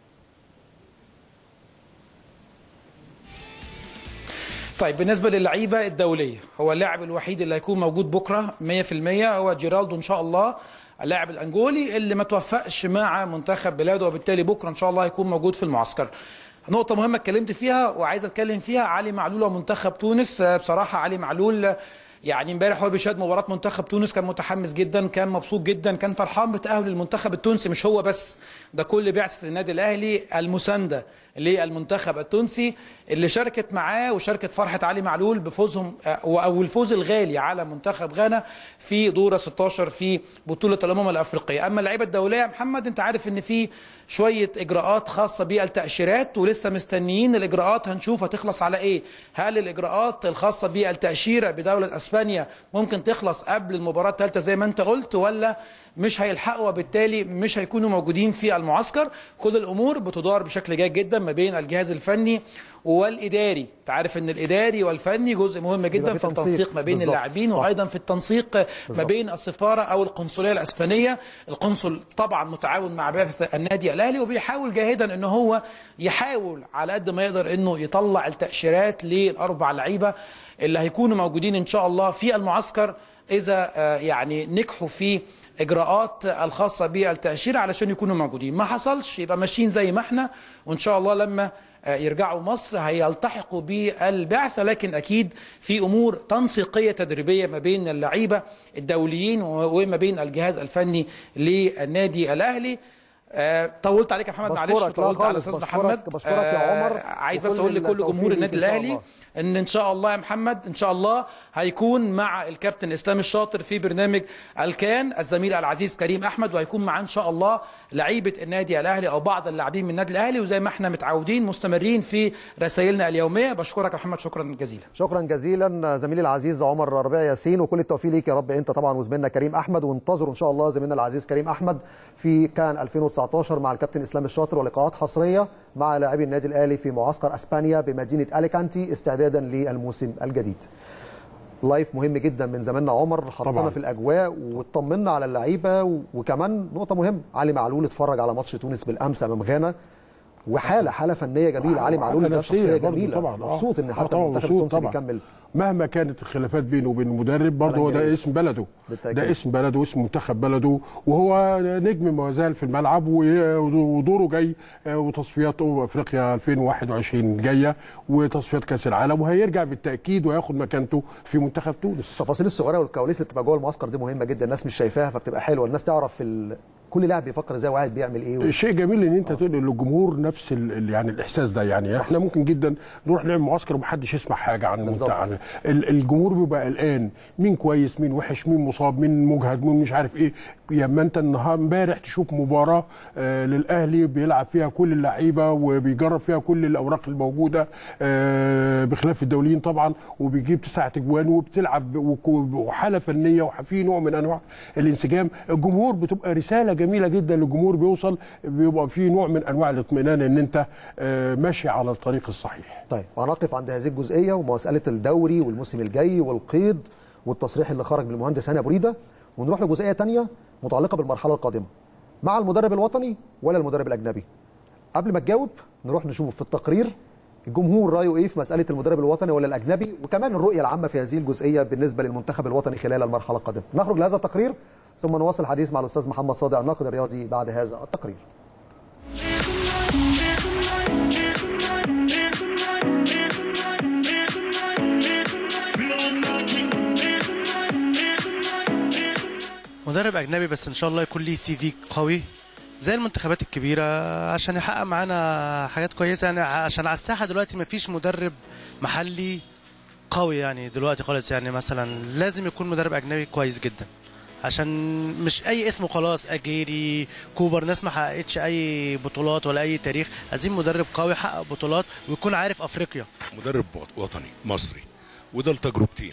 C: طيب بالنسبه للعيبه الدوليه هو اللاعب الوحيد اللي هيكون موجود بكره 100% هو جيرالدو ان شاء الله اللاعب الانجولي اللي ما توفقش مع منتخب بلاده وبالتالي بكره ان شاء الله هيكون موجود في المعسكر نقطة مهمة اتكلمت فيها وعايز اتكلم فيها علي معلول ومنتخب تونس آه، بصراحة علي معلول آه، يعني امبارح هو بيشاهد مباراة منتخب تونس كان متحمس جدا كان مبسوط جدا كان فرحان بتأهل المنتخب التونسي مش هو بس ده كل بعثة النادي الأهلي المساندة للمنتخب التونسي اللي شاركت معاه وشاركت فرحة علي معلول بفوزهم آه، أو الفوز الغالي على منتخب غانا في دور 16 في بطولة الأمم الأفريقية أما اللعيبة الدولية يا محمد أنت عارف إن في شوية إجراءات خاصة بالتأشيرات ولسه مستنيين الإجراءات هنشوف هتخلص على إيه هل الإجراءات الخاصة بالتأشيرة بدولة أسبانيا ممكن تخلص قبل المباراة الثالثة زي ما أنت قلت ولا مش هيلحقوا وبالتالي مش هيكونوا موجودين في المعسكر كل الأمور بتدار بشكل جيد جدا ما بين الجهاز الفني والإداري تعرف أن الإداري والفني جزء مهم جدا
A: في
C: في
A: تنسيق.
C: التنسيق ما بين
A: بالظبط.
C: اللاعبين
A: صح.
C: وأيضا في التنسيق ما
A: بالظبط.
C: بين السفارة أو القنصلية الأسبانية القنصل طبعا متعاون مع بعثة النادي الأهلي وبيحاول جاهدا أنه هو يحاول على قد ما يقدر أنه يطلع التأشيرات للأربع لعيبة اللي هيكونوا موجودين إن شاء الله في المعسكر إذا آه، يعني نجحوا في إجراءات الخاصة بالتأشيرة علشان يكونوا موجودين ما حصلش يبقى ماشيين زي ما احنا وإن شاء الله لما آه، يرجعوا مصر هيلتحقوا بالبعثة لكن أكيد في أمور تنسيقية تدريبية ما بين اللعيبة الدوليين و- وما بين الجهاز الفني للنادي الأهلي آه، طولت عليك يا محمد معلش
A: بشكرك. لا
C: طولت على
A: خالص.
C: الاستاذ
A: بشكرك-
C: محمد
A: بشكرك يا عمر.
C: عايز بس
A: وكل
C: اقول لكل
A: التوفيق
C: جمهور
A: ليك
C: النادي
A: إن شاء
C: الاهلي
A: الله.
C: ان ان شاء الله يا محمد ان شاء الله هيكون مع الكابتن اسلام الشاطر في برنامج الكان الزميل العزيز كريم احمد وهيكون معاه ان شاء الله لعيبه النادي الاهلي او بعض اللاعبين من النادي الاهلي وزي ما احنا متعودين مستمرين في رسائلنا اليوميه بشكرك يا محمد شكرا جزيلا
A: شكرا جزيلا زميلي العزيز عمر ربيع ياسين وكل التوفيق ليك يا رب انت طبعا وزميلنا كريم احمد وانتظروا ان شاء الله زميلنا العزيز كريم احمد في كان 2019 مع الكابتن اسلام الشاطر ولقاءات حصريه مع لاعبي النادي الاهلي في معسكر اسبانيا بمدينه اليكانتي استعدادا للموسم الجديد. لايف مهم جدا من زماننا عمر حطنا
B: طبعاً.
A: في الاجواء واطمنا على اللعيبه وكمان نقطه مهمه علي معلول اتفرج على ماتش تونس بالامس امام غانا وحاله حاله فنيه جميله علي معلول
B: حالة
A: ده
B: نفسية
A: شخصيه
B: برضه
A: جميله
B: طبعاً. آه.
A: مبسوط ان
B: آه
A: حتى
B: طبعاً
A: المنتخب
B: مبسوط
A: التونسي
B: طبعاً.
A: بيكمل
B: مهما كانت الخلافات بينه وبين المدرب برضه هو ده
A: الإنجليز.
B: اسم بلده
A: بالتأكيد.
B: ده اسم بلده اسم منتخب بلده وهو نجم ما زال في الملعب و- ودوره جاي آه، وتصفيات أمم افريقيا 2021 جايه وتصفيات كاس العالم وهيرجع بالتاكيد وياخد مكانته في منتخب تونس
A: التفاصيل الصغيره والكواليس اللي بتبقى جوه المعسكر دي مهمه جدا الناس مش شايفاها فبتبقى حلوه الناس تعرف ال... كل لاعب بيفكر ازاي وقاعد بيعمل ايه و...
B: شيء جميل ان انت تنقل للجمهور نفس ال ال- يعني الاحساس ده يعني صح. احنا ممكن جدا نروح نعمل معسكر ومحدش يسمع حاجه عن
A: بالظبط.
B: المنتخب عن ال- الجمهور بيبقى قلقان مين كويس مين وحش مين مصاب مين مجهد مين مش عارف ايه لما انت النهار امبارح تشوف مباراه آه للاهلي بيلعب فيها كل اللعيبه وبيجرب فيها كل الاوراق الموجوده آه بخلاف الدوليين طبعا وبيجيب تسعة اجوان وبتلعب وك- وحاله فنيه وفي نوع من انواع الانسجام الجمهور بتبقى رساله جميله جدا للجمهور بيوصل بيبقى في نوع من انواع الاطمئنان ان انت آه ماشي على الطريق الصحيح
A: طيب وهنقف عند هذه الجزئيه ومساله الدوري والموسم الجاي والقيد والتصريح اللي خرج من المهندس هاني ابو ريده ونروح لجزئيه تانية متعلقه بالمرحله القادمه مع المدرب الوطني ولا المدرب الاجنبي قبل ما تجاوب نروح نشوف في التقرير الجمهور رايه ايه في مساله المدرب الوطني ولا الاجنبي وكمان الرؤيه العامه في هذه الجزئيه بالنسبه للمنتخب الوطني خلال المرحله القادمه نخرج لهذا التقرير ثم نواصل الحديث مع الاستاذ محمد صادق الناقد الرياضي بعد هذا التقرير
D: مدرب اجنبي بس ان شاء الله يكون ليه سي في قوي زي المنتخبات الكبيره عشان يحقق معانا حاجات كويسه يعني عشان على الساحه دلوقتي مفيش مدرب محلي قوي يعني دلوقتي خالص يعني مثلا لازم يكون مدرب اجنبي كويس جدا عشان مش اي اسم خلاص اجيري كوبر ناس ما حققتش اي بطولات ولا اي تاريخ عايزين مدرب قوي يحقق بطولات ويكون عارف افريقيا
E: مدرب وطني مصري وده لتجربتين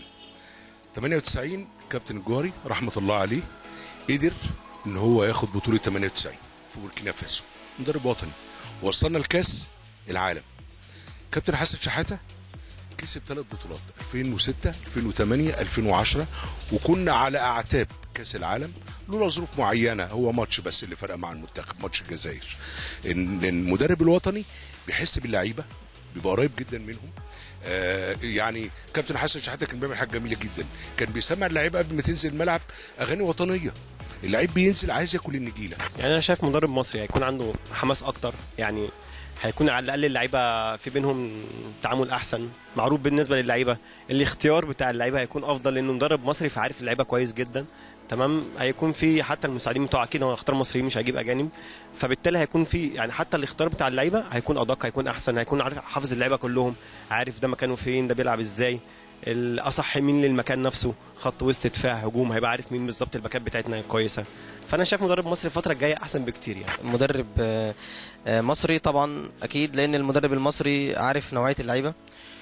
E: 98 كابتن الجوهري رحمه الله عليه قدر ان هو ياخد بطوله 98 في بوركينا فاسو مدرب وطني وصلنا لكاس العالم كابتن حسن شحاته كسب ثلاث بطولات 2006 2008 2010 وكنا على اعتاب كاس العالم لولا ظروف معينه هو ماتش بس اللي فرق مع المنتخب ماتش الجزائر ان المدرب الوطني بيحس باللعيبه بيبقى قريب جدا منهم آه يعني كابتن حسن شحاته كان بيعمل حاجه جميله جدا كان بيسمع اللعيبه قبل ما تنزل الملعب اغاني وطنيه اللعيب بينزل عايز ياكل النجيله
F: يعني انا شايف مدرب مصري هيكون عنده حماس اكتر يعني هيكون على الاقل اللعيبه في بينهم تعامل احسن معروف بالنسبه للعيبه الاختيار بتاع اللعيبه هيكون افضل لانه مدرب مصري فعارف اللعيبه كويس جدا تمام هيكون في حتى المساعدين بتوعه اكيد هو هيختار مصريين مش هيجيب اجانب فبالتالي هيكون في يعني حتى الاختيار بتاع اللعيبه هيكون ادق هيكون احسن هيكون عارف حافظ اللعيبه كلهم عارف ده مكانه فين ده بيلعب ازاي الاصح مين للمكان نفسه خط وسط دفاع هجوم هيبقى عارف مين بالظبط الباكات بتاعتنا كويسه فانا شايف مدرب مصري الفتره الجايه احسن بكتير يعني
G: مدرب آه، آه، مصري طبعا اكيد لان المدرب المصري عارف نوعيه اللعيبه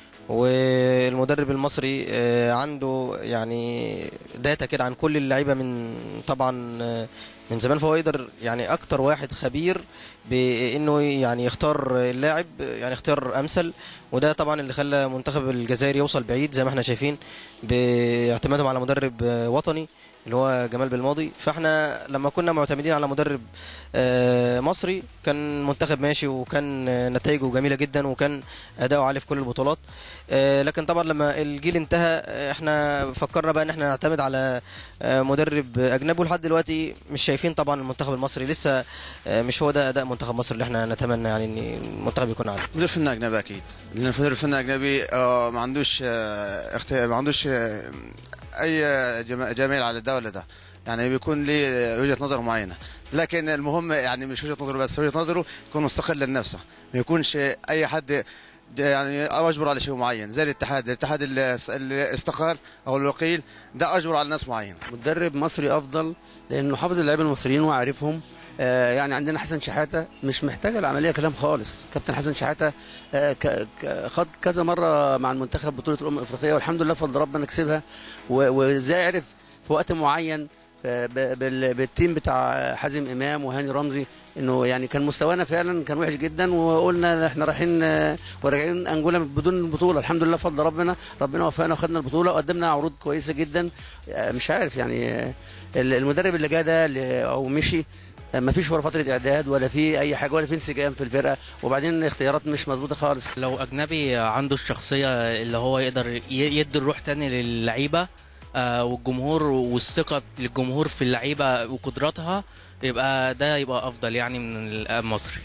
G: والمدرب المصري آه، عنده يعني داتا كده عن كل اللعيبه من طبعا آه، من زمان فهو يقدر يعني اكتر واحد خبير بانه يعني يختار اللاعب يعني اختيار امثل وده طبعا اللي خلى منتخب الجزائر يوصل بعيد زي ما احنا شايفين باعتمادهم على مدرب آه، وطني اللي هو جمال بالماضي فاحنا لما كنا معتمدين على مدرب آه، مصري كان منتخب ماشي وكان آه، نتائجه جميله جدا وكان اداؤه عالي في كل البطولات آه، لكن طبعا لما الجيل انتهى آه، احنا فكرنا بقى ان احنا نعتمد على آه، مدرب اجنبي ولحد دلوقتي مش شايفين طبعا المنتخب المصري لسه آه، مش هو ده اداء منتخب مصر اللي احنا نتمنى يعني ان المنتخب يكون عليه
H: مدير فني اجنبي اكيد لان المدير الفني الاجنبي آه، ما عندوش آه، اخت... ما عندوش آه، اي جما- جميل على ده ولا ده يعني بيكون ليه وجهه نظر معينه لكن المهم يعني مش وجهه نظره بس وجهه نظره يكون مستقل لنفسه ما يكونش اي حد ج- يعني اجبر على شيء معين زي الاتحاد الاتحاد اللي اس- اللي استقال او الوكيل ده اجبر على ناس معينه
I: مدرب مصري افضل لانه حافظ اللعيبه المصريين وعارفهم آه، يعني عندنا حسن شحاته مش محتاجه العمليه كلام خالص كابتن حسن شحاته آه، ك- ك- خد كذا مره مع المنتخب بطوله الامم الافريقيه والحمد لله فضل ربنا كسبها و- وازاي عرف في وقت معين آه، ب- بال- بالتيم بتاع حازم امام وهاني رمزي انه يعني كان مستوانا فعلا كان وحش جدا وقلنا احنا رايحين آه، وراجعين انجولا بدون بطوله الحمد لله فضل ربنا ربنا وفقنا وخدنا البطوله وقدمنا عروض كويسه جدا آه، مش عارف يعني آه، المدرب اللي جه ده اللي- او مشي ما فيش ولا فتره اعداد ولا في اي حاجه ولا في انسجام في الفرقه وبعدين الاختيارات مش مظبوطه خالص
J: لو اجنبي عنده الشخصيه اللي هو يقدر ي- يدي الروح تاني للعيبه آه، والجمهور والثقه للجمهور في اللعيبه وقدراتها يبقى ده يبقى افضل يعني من المصري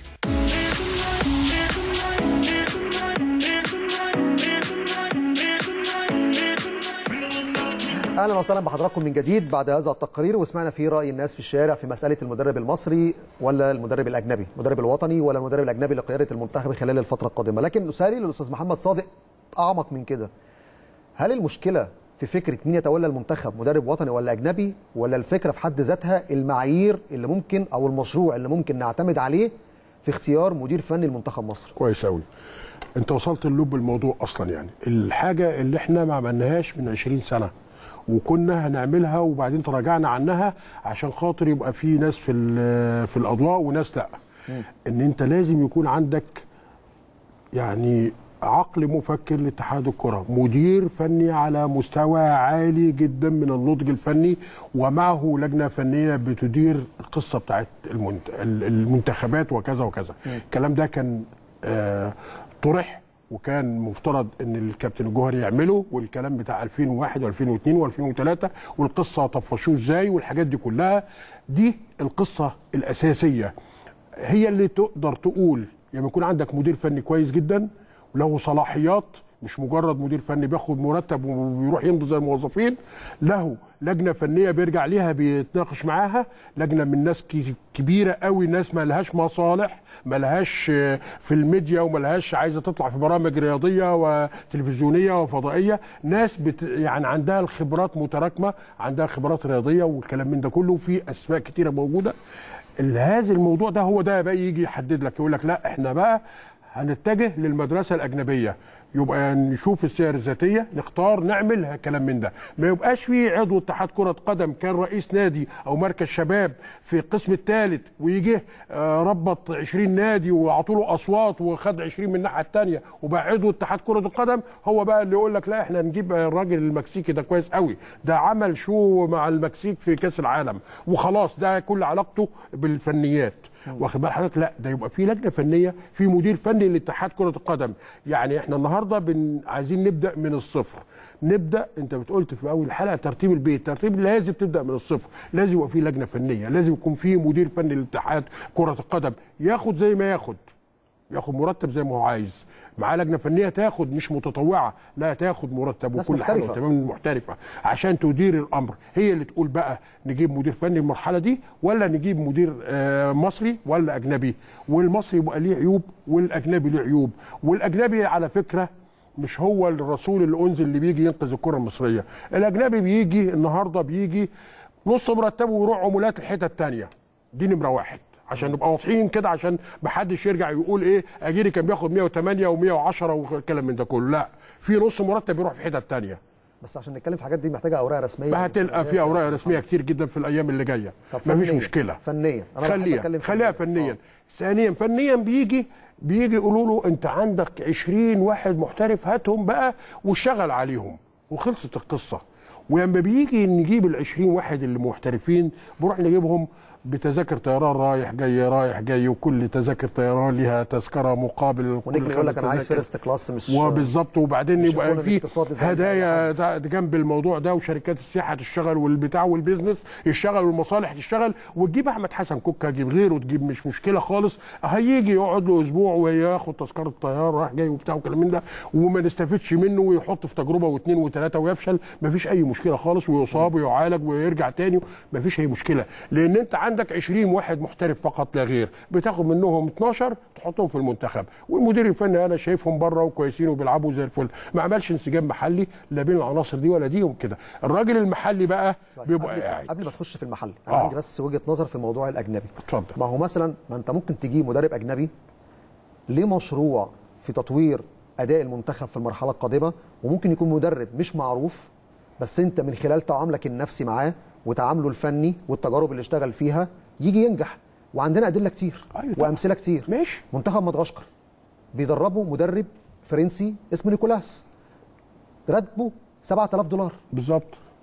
A: اهلا وسهلا بحضراتكم من جديد بعد هذا التقرير وسمعنا فيه راي الناس في الشارع في مساله المدرب المصري ولا المدرب الاجنبي، المدرب الوطني ولا المدرب الاجنبي لقياده المنتخب خلال الفتره القادمه، لكن سؤالي للاستاذ محمد صادق اعمق من كده. هل المشكله في فكره مين يتولى المنتخب مدرب وطني ولا اجنبي ولا الفكره في حد ذاتها المعايير اللي ممكن او المشروع اللي ممكن نعتمد عليه في اختيار مدير فني لمنتخب مصر؟
B: كويس قوي انت وصلت اللب الموضوع اصلا يعني الحاجه اللي احنا ما عملناهاش من 20 سنه وكنا هنعملها وبعدين تراجعنا عنها عشان خاطر يبقى في ناس في ال- في الاضواء وناس لا ان انت لازم يكون عندك يعني عقل مفكر لاتحاد الكره مدير فني على مستوى عالي جدا من النضج الفني ومعه لجنه فنيه بتدير القصه بتاعت المنت... المنتخبات وكذا وكذا الكلام ده كان آه طرح وكان مفترض ان الكابتن الجوهري يعمله والكلام بتاع 2001 و2002 و2003 والقصه طفشوه ازاي والحاجات دي كلها دي القصه الاساسيه هي اللي تقدر تقول لما يكون عندك مدير فني كويس جدا وله صلاحيات مش مجرد مدير فني بياخد مرتب وبيروح يمضي زي الموظفين له لجنه فنيه بيرجع ليها بيتناقش معاها لجنه من ناس كي- كبيره قوي ناس ما لهاش مصالح ما لهاش آه، في الميديا وما لهاش عايزه تطلع في برامج رياضيه وتلفزيونيه وفضائيه ناس بت يعني عندها الخبرات متراكمه عندها خبرات رياضيه والكلام من ده كله في اسماء كتيره موجوده ال- هذا الموضوع ده هو ده بقى يجي يحدد لك يقول لك لا احنا بقى هنتجه للمدرسه الاجنبيه يبقى نشوف السير الذاتيه نختار نعمل كلام من ده ما يبقاش في عضو اتحاد كره قدم كان رئيس نادي او مركز شباب في القسم الثالث ويجي آه، ربط 20 نادي وعطوا له اصوات وخد 20 من الناحيه الثانيه وبقى عضو اتحاد كره القدم هو بقى اللي يقول لك لا احنا نجيب الراجل المكسيكي ده كويس قوي ده عمل شو مع المكسيك في كاس العالم وخلاص ده كل علاقته بالفنيات واخد بال حضرتك لا ده يبقى في لجنه فنيه في مدير فني لاتحاد كره القدم يعني احنا النهارده بن عايزين نبدا من الصفر نبدا انت بتقولت في اول الحلقه ترتيب البيت ترتيب لازم تبدا من الصفر لازم يبقى في لجنه فنيه لازم يكون في مدير فني لاتحاد كره القدم ياخد زي ما ياخد ياخد مرتب زي ما هو عايز معاه لجنه فنيه تاخد مش متطوعه لا تاخد مرتب
A: ناس
B: وكل حاجه
A: محترفة.
B: تمام محترفه عشان تدير الامر هي اللي تقول بقى نجيب مدير فني المرحله دي ولا نجيب مدير آه، مصري ولا اجنبي والمصري يبقى ليه عيوب والاجنبي ليه عيوب والاجنبي على فكره مش هو الرسول اللي انزل اللي بيجي ينقذ الكره المصريه الاجنبي بيجي النهارده بيجي نص مرتبه ويروح عمولات الحته الثانيه دي نمره واحد عشان نبقى واضحين كده عشان ما حدش يرجع يقول ايه اجيري كان بياخد 108 و110 والكلام من ده كله لا في نص مرتب يروح في حته ثانيه
A: بس عشان نتكلم في الحاجات دي محتاجه اوراق رسميه
B: ما هتلقى في اوراق رسميه كتير جدا في الايام اللي جايه
A: طب
B: مفيش
A: فنياً-
B: مشكله
A: فنيا انا بحب
B: خليها
A: أتكلم
B: خليها فنيا ثانيا فنيا بيجي بيجي يقولوا له انت عندك 20 واحد محترف هاتهم بقى واشتغل عليهم وخلصت القصه ولما بيجي نجيب ال 20 واحد اللي محترفين بنروح نجيبهم بتذاكر طيران رايح جاي رايح جاي وكل تذاكر طيران ليها تذكره مقابل كل
A: ونجم يقول لك
B: خمس
A: انا عايز
B: تذاكر.
A: فيرست كلاس مش
B: وبالظبط وبعدين
A: مش
B: يبقى
A: يكون
B: في
A: الاقتصاد زي أي
B: هدايا ده جنب الموضوع ده وشركات السياحه تشتغل والبتاع والبيزنس يشتغل والمصالح تشتغل وتجيب احمد حسن كوكا تجيب غيره تجيب مش مشكله خالص هيجي يقعد له اسبوع وياخد تذكره طياره رايح جاي وبتاع وكلام من ده وما نستفدش منه ويحط في تجربه واثنين وثلاثه ويفشل مفيش اي مشكله خالص ويصاب ويعالج ويرجع تاني مفيش اي مشكله لان انت عندك 20 واحد محترف فقط لا غير بتاخد منهم 12 تحطهم في المنتخب والمدير الفني انا شايفهم بره وكويسين وبيلعبوا زي الفل ما عملش انسجام محلي لا بين العناصر دي ولا دي وكده الراجل المحلي بقى
A: بس
B: بيبقى
A: قبل,
B: قاعد
A: قبل ما تخش في المحل انا
B: آه.
A: عندي بس وجهه نظر في الموضوع الاجنبي
B: اتفضل
A: ما هو مثلا ما انت ممكن تجيب مدرب اجنبي ليه مشروع في تطوير اداء المنتخب في المرحله القادمه وممكن يكون مدرب مش معروف بس انت من خلال تعاملك النفسي معاه وتعامله الفني والتجارب اللي اشتغل فيها يجي ينجح وعندنا ادله كتير
B: أيوة طبعا.
A: وامثله كتير
B: ماشي
A: منتخب مدغشقر بيدربه مدرب فرنسي اسمه نيكولاس راتبه 7000 دولار
B: بالظبط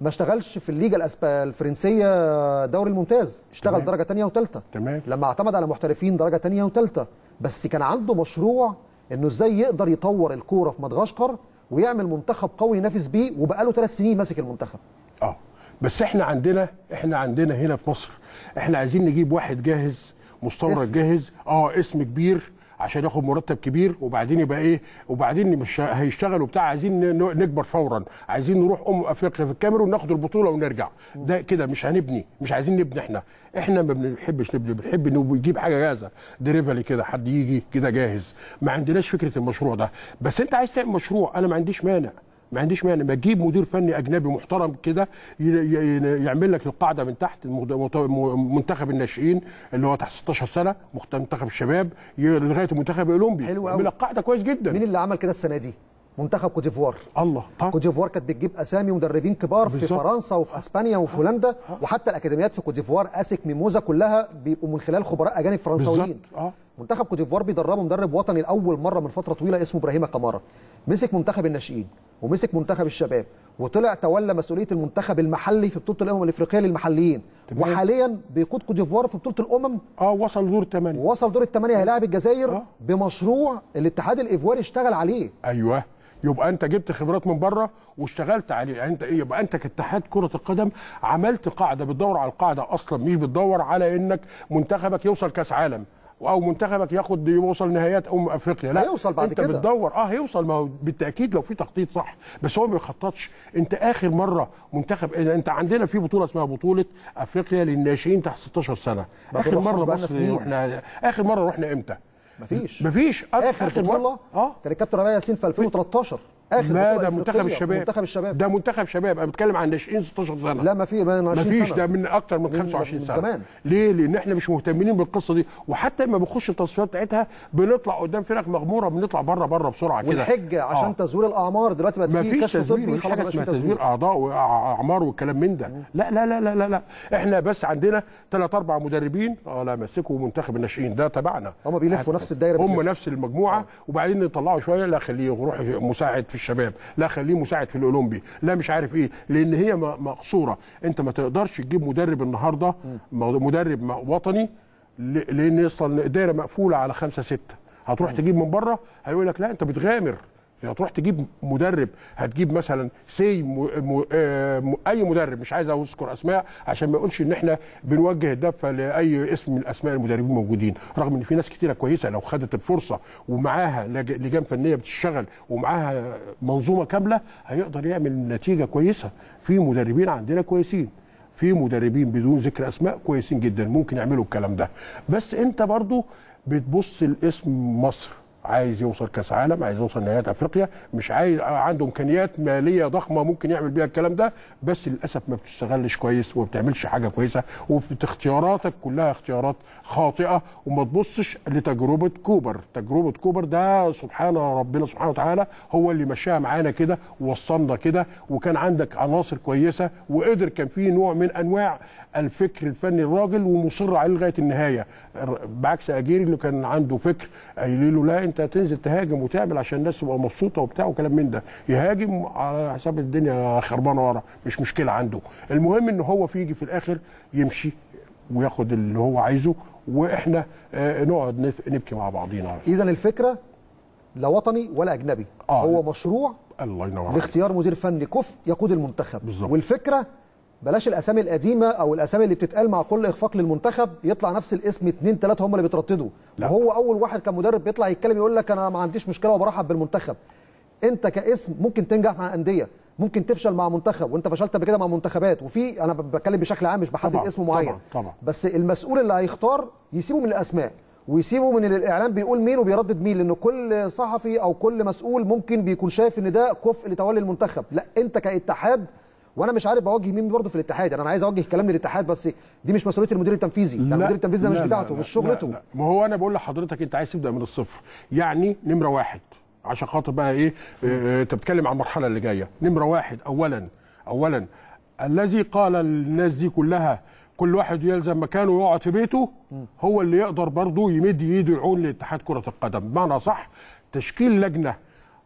A: ما اشتغلش في الليجا الأسب... الفرنسيه دوري الممتاز اشتغل
B: تمام.
A: درجه ثانيه وثالثه
B: تمام
A: لما اعتمد على محترفين درجه ثانيه وثالثه بس كان عنده مشروع انه ازاي يقدر يطور الكوره في مدغشقر ويعمل منتخب قوي ينافس بيه وبقاله ثلاث سنين ماسك المنتخب
B: اه بس احنا عندنا احنا عندنا هنا في مصر احنا عايزين نجيب واحد جاهز مستورد
A: اسم.
B: جاهز اه اسم كبير عشان ياخد مرتب كبير وبعدين يبقى ايه وبعدين مش هيشتغل وبتاع عايزين ن- نكبر فورا عايزين نروح ام افريقيا في الكاميرون ناخد البطوله ونرجع ده كده مش هنبني مش عايزين نبني احنا احنا ما بنحبش نبني بنحب انه يجيب حاجه جاهزه ديريفالي كده حد يجي كده جاهز ما عندناش فكره المشروع ده بس انت عايز تعمل مشروع انا ما عنديش مانع ما عنديش مانع ما تجيب مدير فني اجنبي محترم كده ي- ي- يعمل لك القاعده من تحت المد- مت- م- منتخب الناشئين اللي هو تحت 16 سنه مخت- منتخب الشباب ي- لغايه المنتخب الاولمبي
A: حلو
B: يعمل
A: قوي.
B: لك قاعده كويس جدا
A: مين اللي عمل كده السنه دي منتخب كوت ديفوار
B: الله طب
A: كوت ديفوار كانت بتجيب اسامي مدربين كبار في
B: بالظبط.
A: فرنسا وفي اسبانيا وفي هولندا وحتى الاكاديميات في كوت ديفوار اسك ميموزا كلها بيبقوا من خلال خبراء اجانب فرنساويين
B: بالظبط اه
A: منتخب كوت ديفوار بيدربه مدرب وطني لاول مره من فتره طويله اسمه ابراهيم كمارا مسك منتخب الناشئين ومسك منتخب الشباب وطلع تولى مسؤوليه المنتخب المحلي في بطوله الامم الافريقيه للمحليين
B: تمام.
A: وحاليا بيقود كوت ديفوار في بطوله الامم
B: اه وصل دور الثمانيه
A: ووصل دور الثمانيه هيلاعب الجزائر
B: آه.
A: بمشروع الاتحاد الايفواري اشتغل عليه
B: ايوه يبقى انت جبت خبرات من بره واشتغلت عليه يعني انت ايه يبقى انت كاتحاد كره القدم عملت قاعده بتدور على القاعده اصلا مش بتدور على انك منتخبك يوصل كاس عالم او منتخبك ياخد يوصل نهائيات امم افريقيا لا
A: هيوصل بعد
B: انت
A: كده.
B: بتدور اه هيوصل ما هو بالتاكيد لو في تخطيط صح بس هو ما بيخططش انت اخر مره منتخب انت عندنا في بطوله اسمها بطوله افريقيا للناشئين تحت 16 سنه
A: ما
B: اخر
A: بنروحش
B: مره
A: بقالنا
B: مصر
A: سنين.
B: رحنا اخر مره رحنا امتى
A: مفيش
B: مفيش
A: اخر,
B: مرة-
A: بطوله
B: اه
A: كان الكابتن ربيع ياسين في 2013 اخر
B: لا
A: بطولة
B: ده منتخب
A: إفريقية في
B: الشباب
A: منتخب الشباب
B: ده منتخب شباب انا بتكلم عن ناشئين 16 سنه
A: لا ما في من 20
B: مفيش
A: سنه
B: ده من اكتر من
A: من-
B: 25
A: من
B: سنه
A: زمان.
B: ليه لان احنا مش مهتمين بالقصه دي وحتى لما بنخش التصفيات بتاعتها بنطلع قدام فرق مغموره بنطلع بره بره بسرعه كده
A: والحجه عشان
B: آه.
A: تزوير الاعمار دلوقتي بقت
B: ما
A: في
B: فيش
A: كشف
B: تزوير
A: طبي
B: مفيش
A: خلاص
B: حاجه
A: ما
B: اسمها
A: تزوير
B: تزوير اعضاء واعمار والكلام من ده لا لا لا لا لا لا احنا بس عندنا ثلاث اربع مدربين اه لا مسكوا منتخب الناشئين ده تبعنا
A: هم بيلفوا نفس الدايره
B: هم
A: بتلف.
B: نفس المجموعه وبعدين نطلعه شويه لا خليه يروح مساعد في الشباب لا خليه مساعد في الاولمبي لا مش عارف ايه لان هي م- مقصوره انت ما تقدرش تجيب مدرب النهارده م- مدرب م- وطني ل- لان اصلا الدايره مقفوله على خمسه سته هتروح تجيب من بره هيقول لك لا انت بتغامر هتروح تجيب مدرب هتجيب مثلا سي م... م... آه، م... اي مدرب مش عايز اذكر اسماء عشان ما يقولش ان احنا بنوجه الدفه لاي اسم من اسماء المدربين موجودين رغم ان في ناس كتيره كويسه لو خدت الفرصه ومعاها لج- لجان فنيه بتشتغل ومعاها منظومه كامله هيقدر يعمل نتيجه كويسه في مدربين عندنا كويسين في مدربين بدون ذكر اسماء كويسين جدا ممكن يعملوا الكلام ده بس انت برضو بتبص لاسم مصر عايز يوصل كاس عالم عايز يوصل نهائيات افريقيا مش عايز عنده امكانيات ماليه ضخمه ممكن يعمل بيها الكلام ده بس للاسف ما بتشتغلش كويس وما بتعملش حاجه كويسه وفي اختياراتك كلها اختيارات خاطئه وما تبصش لتجربه كوبر تجربه كوبر ده سبحان ربنا سبحانه وتعالى هو اللي مشاها معانا كده ووصلنا كده وكان عندك عناصر كويسه وقدر كان في نوع من انواع الفكر الفني الراجل ومصر عليه لغايه النهايه بعكس اجيري اللي كان عنده فكر قايل له لا انت تنزل تهاجم وتعمل عشان الناس تبقى مبسوطه وبتاع وكلام من ده يهاجم على حساب الدنيا خربانه ورا مش مشكله عنده المهم ان هو في يجي في الاخر يمشي وياخد اللي هو عايزه واحنا آه، نقعد نف- نبكي مع بعضينا
A: اذا الفكره لا وطني ولا اجنبي
B: آه.
A: هو مشروع
B: الله ينور عليك
A: لاختيار مدير فني كفء يقود المنتخب
B: بالظبط.
A: والفكره بلاش الاسامي القديمه او الاسامي اللي بتتقال مع كل اخفاق للمنتخب يطلع نفس الاسم اتنين تلاته هم اللي بيترددوا
B: لا.
A: وهو اول واحد كان مدرب بيطلع يتكلم يقول لك انا ما عنديش مشكله وبرحب بالمنتخب انت كاسم ممكن تنجح مع انديه ممكن تفشل مع منتخب وانت فشلت قبل كده مع منتخبات وفي انا بتكلم بشكل عام مش بحدد
B: طبعاً،
A: اسم معين
B: طبعاً، طبعاً.
A: بس المسؤول اللي هيختار يسيبه من الاسماء ويسيبه من الاعلام بيقول مين وبيردد مين لان كل صحفي او كل مسؤول ممكن بيكون شايف ان ده كفء لتولي المنتخب لا انت كاتحاد وانا مش عارف بوجه مين برضه في الاتحاد يعني انا عايز اوجه كلام للاتحاد بس دي مش مسؤوليه المدير التنفيذي يعني المدير التنفيذي ده مش
B: لا، لا،
A: بتاعته
B: لا،
A: مش شغلته
B: لا، لا. ما هو انا بقول لحضرتك انت عايز تبدا من الصفر يعني نمره واحد عشان خاطر بقى ايه آه، انت بتتكلم عن المرحله اللي جايه نمره واحد اولا اولا الذي قال للناس دي كلها كل واحد يلزم مكانه ويقعد في بيته هو اللي يقدر برضه يمد ايده يعون لاتحاد كره القدم بمعنى صح تشكيل لجنه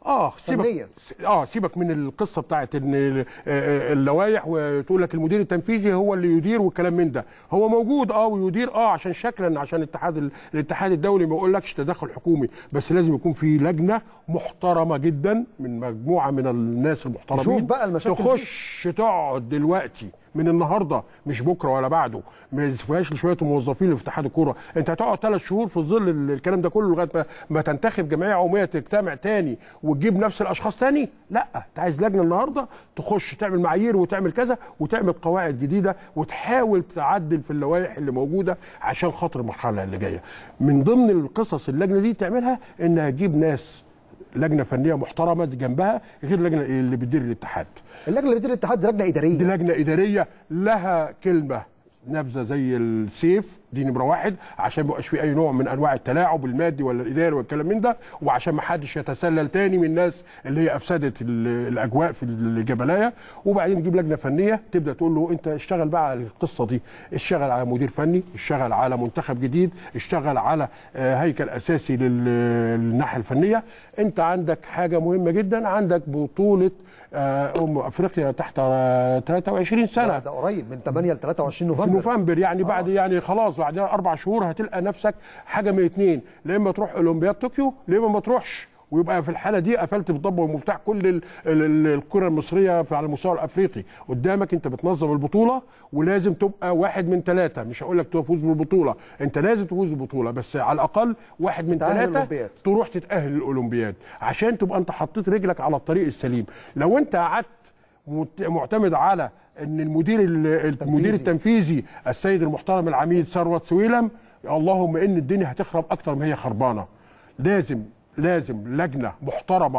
B: اه
A: فنية.
B: سيبك اه سيبك من القصه بتاعت ان ال- آه، اللوائح وتقول لك المدير التنفيذي هو اللي يدير والكلام من ده هو موجود اه ويدير اه عشان شكلا عشان الاتحاد ال- الاتحاد الدولي ما يقولكش تدخل حكومي بس لازم يكون في لجنه محترمه جدا من مجموعه من الناس المحترمين
A: تشوف بقى المشاكل دي.
B: تخش تقعد دلوقتي من النهارده مش بكره ولا بعده ما يسفهاش لشويه موظفين اللي في اتحاد الكوره انت هتقعد ثلاث شهور في ظل ال- الكلام ده كله لغايه ما, ما تنتخب جمعيه عموميه تجتمع تاني وتجيب نفس الاشخاص تاني لا انت عايز لجنه النهارده تخش تعمل معايير وتعمل كذا وتعمل قواعد جديده وتحاول تعدل في اللوائح اللي موجوده عشان خاطر المرحله اللي جايه من ضمن القصص اللجنه دي تعملها انها تجيب ناس لجنه فنيه محترمه جنبها غير اللجنه اللي بتدير الاتحاد
A: اللجنه اللي بتدير الاتحاد دي لجنه
B: دي
A: اداريه
B: لجنه اداريه لها كلمه نبذه زي السيف دي نمره واحد عشان ما يبقاش في اي نوع من انواع التلاعب المادي ولا الاداري والكلام من ده وعشان ما حدش يتسلل تاني من الناس اللي هي افسدت ال- الاجواء في الجبلايه وبعدين نجيب لجنه فنيه تبدا تقول له انت اشتغل بقى على القصه دي اشتغل على مدير فني اشتغل على منتخب جديد اشتغل على آه، هيكل اساسي لل- للناحيه الفنيه انت عندك حاجه مهمه جدا عندك بطوله آه، ام افريقيا تحت آه، 23 سنه
A: ده, ده قريب من 8 ل 23
B: في
A: نوفمبر
B: نوفمبر يعني بعد يعني خلاص بعد اربع شهور هتلقى نفسك حاجه من اتنين لا اما تروح اولمبياد طوكيو لا اما ما تروحش ويبقى في الحاله دي قفلت بالضبه ومفتاح كل ال- ال- ال- الكره المصريه في على المستوى الافريقي قدامك انت بتنظم البطوله ولازم تبقى واحد من ثلاثه مش هقول لك تفوز بالبطوله انت لازم تفوز بالبطوله بس على الاقل واحد من
A: تتأهل
B: ثلاثه
A: الأولمبياد.
B: تروح تتاهل الاولمبياد عشان تبقى انت حطيت رجلك على الطريق السليم لو انت قعدت مت- معتمد على ان المدير ال- المدير التنفيذي السيد المحترم العميد ثروت سويلم اللهم ان الدنيا هتخرب اكتر ما هي خربانه لازم لازم لجنه محترمه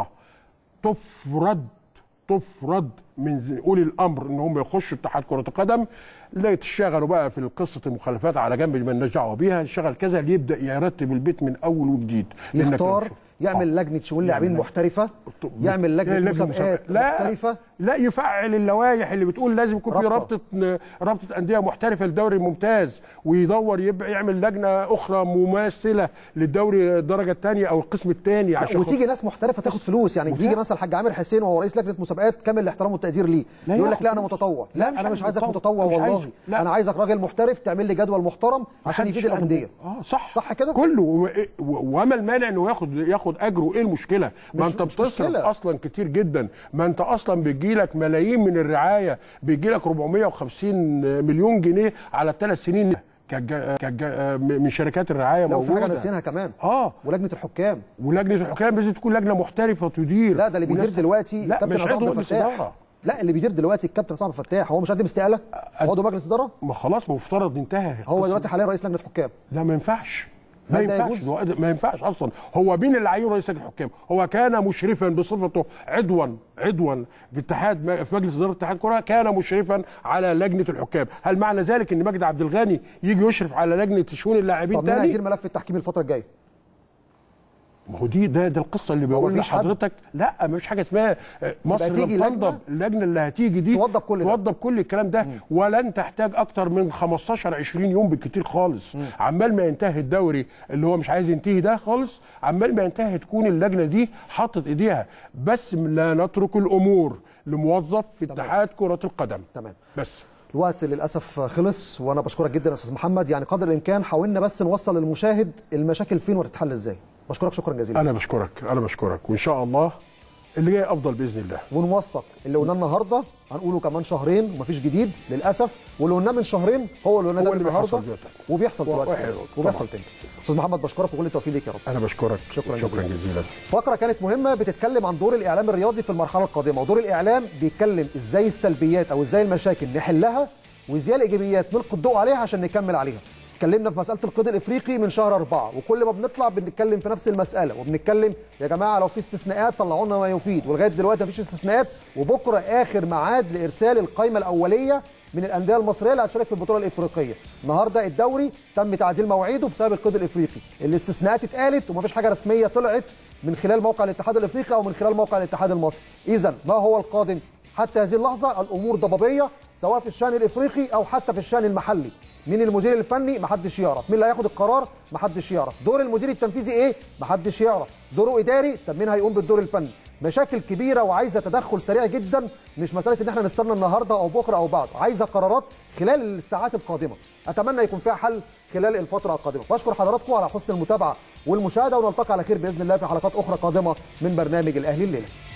B: تفرض تفرض من ز- اولي الامر ان هم يخشوا اتحاد كره القدم لا تشتغلوا بقى في قصه المخالفات على جنب اللي مالناش دعوه بيها يشتغل كذا اللي يبدا يرتب البيت من اول وجديد لأنك
A: يختار
B: لو-
A: يعمل لجنه شؤون لاعبين محترفه يعمل
B: لا،
A: لجنه مسابقات
B: لا
A: محترفه
B: لا يفعل اللوائح اللي بتقول لازم يكون في
A: رابطة.
B: رابطه رابطه انديه محترفه للدوري الممتاز ويدور يبقى يعمل لجنه اخرى مماثله للدوري الدرجه الثانيه او القسم الثاني
A: لا،
B: عشان
A: وتيجي ناس محترفه تاخد فلوس يعني يجي مثلا الحاج عامر حسين وهو رئيس لجنه مسابقات كامل الاحترام والتقدير ليه
B: لا
A: يقول لك
B: ياخد
A: لا انا
B: فلوس.
A: متطوع
B: لا،
A: لا
B: مش
A: انا
B: عايز
A: مش عايزك
B: متطوع.
A: متطوع
B: مش عايز.
A: والله
B: لا.
A: انا عايزك راجل محترف تعمل لي جدول محترم عشان
B: محدش
A: يفيد
B: ياخد-
A: الانديه
B: اه صح
A: صح كده
B: كله و- و- وما المانع انه ياخد ياخد اجره ايه المشكله ما
A: مش-
B: انت
A: مش
B: بتصرف
A: مشكلة.
B: اصلا كتير جدا ما انت اصلا بيجي لك ملايين من الرعايه بيجي لك 450 مليون جنيه على الثلاث سنين كج- كج- من شركات الرعايه
A: لو في حاجه
B: موجودة.
A: ناسينها كمان
B: اه
A: ولجنه الحكام
B: ولجنه الحكام لازم تكون لجنه محترفه تدير
A: لا ده اللي بيدير
B: وناس-
A: دلوقتي
B: لا
A: كابتن
B: مش
A: عصام
B: عضو
A: عبد
B: مجلس
A: الفتاح
B: اداره
A: لا اللي بيدير دلوقتي الكابتن عصام عبد الفتاح هو مش قدم استقاله عضو مجلس اداره
B: ما خلاص مفترض انتهى
A: هو دلوقتي حاليا رئيس لجنه حكام
B: لا ما ينفعش ما
A: هل ده
B: ينفعش
A: يجوز؟
B: هو- ما ينفعش اصلا هو مين اللي عينه رئيس لجنه الحكام هو كان مشرفا بصفته عضوا عضوا في اتحاد في مجلس اداره اتحاد الكره كان مشرفا على لجنه الحكام هل معنى ذلك ان مجدي عبد الغني يجي يشرف على لجنه شؤون اللاعبين
A: طب مين
B: تاني
A: هيدير ملف التحكيم الفتره الجايه
B: ما هو دي ده ده القصه اللي بقول
A: مفيش حد؟
B: لحضرتك لا مفيش حاجه اسمها آه، مصر
A: تيجي
B: لم
A: لجنة؟
B: تنضب اللجنه اللي هتيجي دي
A: توضب كل ده.
B: توضب كل الكلام ده ولن تحتاج اكتر من 15 20 يوم بالكتير خالص عمال ما ينتهي الدوري اللي هو مش عايز ينتهي ده خالص عمال ما ينتهي تكون اللجنه دي حطت ايديها بس لا نترك الامور لموظف في اتحاد كره القدم
A: تمام
B: بس
A: الوقت للاسف خلص وانا بشكرك جدا يا استاذ محمد يعني قدر الامكان حاولنا بس نوصل للمشاهد المشاكل فين وتتحل ازاي بشكرك شكرا جزيلا
B: انا بشكرك انا بشكرك وان شاء الله اللي جاي افضل باذن الله
A: ونوثق اللي قلناه النهارده هنقوله كمان شهرين ومفيش جديد للاسف واللي قلناه من شهرين هو اللي قلناه
B: هو
A: ده
B: اللي
A: النهارده
B: بيحصل دلوقتي.
A: وبيحصل دلوقتي
B: واحد-
A: وبيحصل
B: طبعاً.
A: تاني استاذ محمد بشكرك وكل التوفيق ليك يا رب
B: انا بشكرك
A: شكراً
B: شكرا
A: جزيلاً.
B: جزيلا
A: فقره كانت مهمه بتتكلم عن دور الاعلام الرياضي في المرحله القادمه ودور الاعلام بيتكلم ازاي السلبيات او ازاي المشاكل نحلها وازاي الايجابيات نلقي الضوء عليها عشان نكمل عليها اتكلمنا في مساله القيد الافريقي من شهر أربعة وكل ما بنطلع بنتكلم في نفس المساله وبنتكلم يا جماعه لو في استثناءات طلعوا لنا ما يفيد ولغايه دلوقتي مفيش استثناءات وبكره اخر ميعاد لارسال القائمه الاوليه من الانديه المصريه اللي هتشارك في البطوله الافريقيه النهارده الدوري تم تعديل مواعيده بسبب القيد الافريقي الاستثناءات اتقالت ومفيش حاجه رسميه طلعت من خلال موقع الاتحاد الافريقي او من خلال موقع الاتحاد المصري اذا ما هو القادم حتى هذه اللحظه الامور ضبابيه سواء في الشان الافريقي او حتى في الشان المحلي مين المدير الفني محدش يعرف مين اللي هياخد القرار محدش يعرف دور المدير التنفيذي ايه محدش يعرف دوره اداري طب مين هيقوم بالدور الفني مشاكل كبيره وعايزه تدخل سريع جدا مش مساله ان احنا نستنى النهارده او بكره او بعد عايزه قرارات خلال الساعات القادمه اتمنى يكون فيها حل خلال الفتره القادمه بشكر حضراتكم على حسن المتابعه والمشاهده ونلتقي على خير باذن الله في حلقات اخرى قادمه من برنامج الاهلي الليله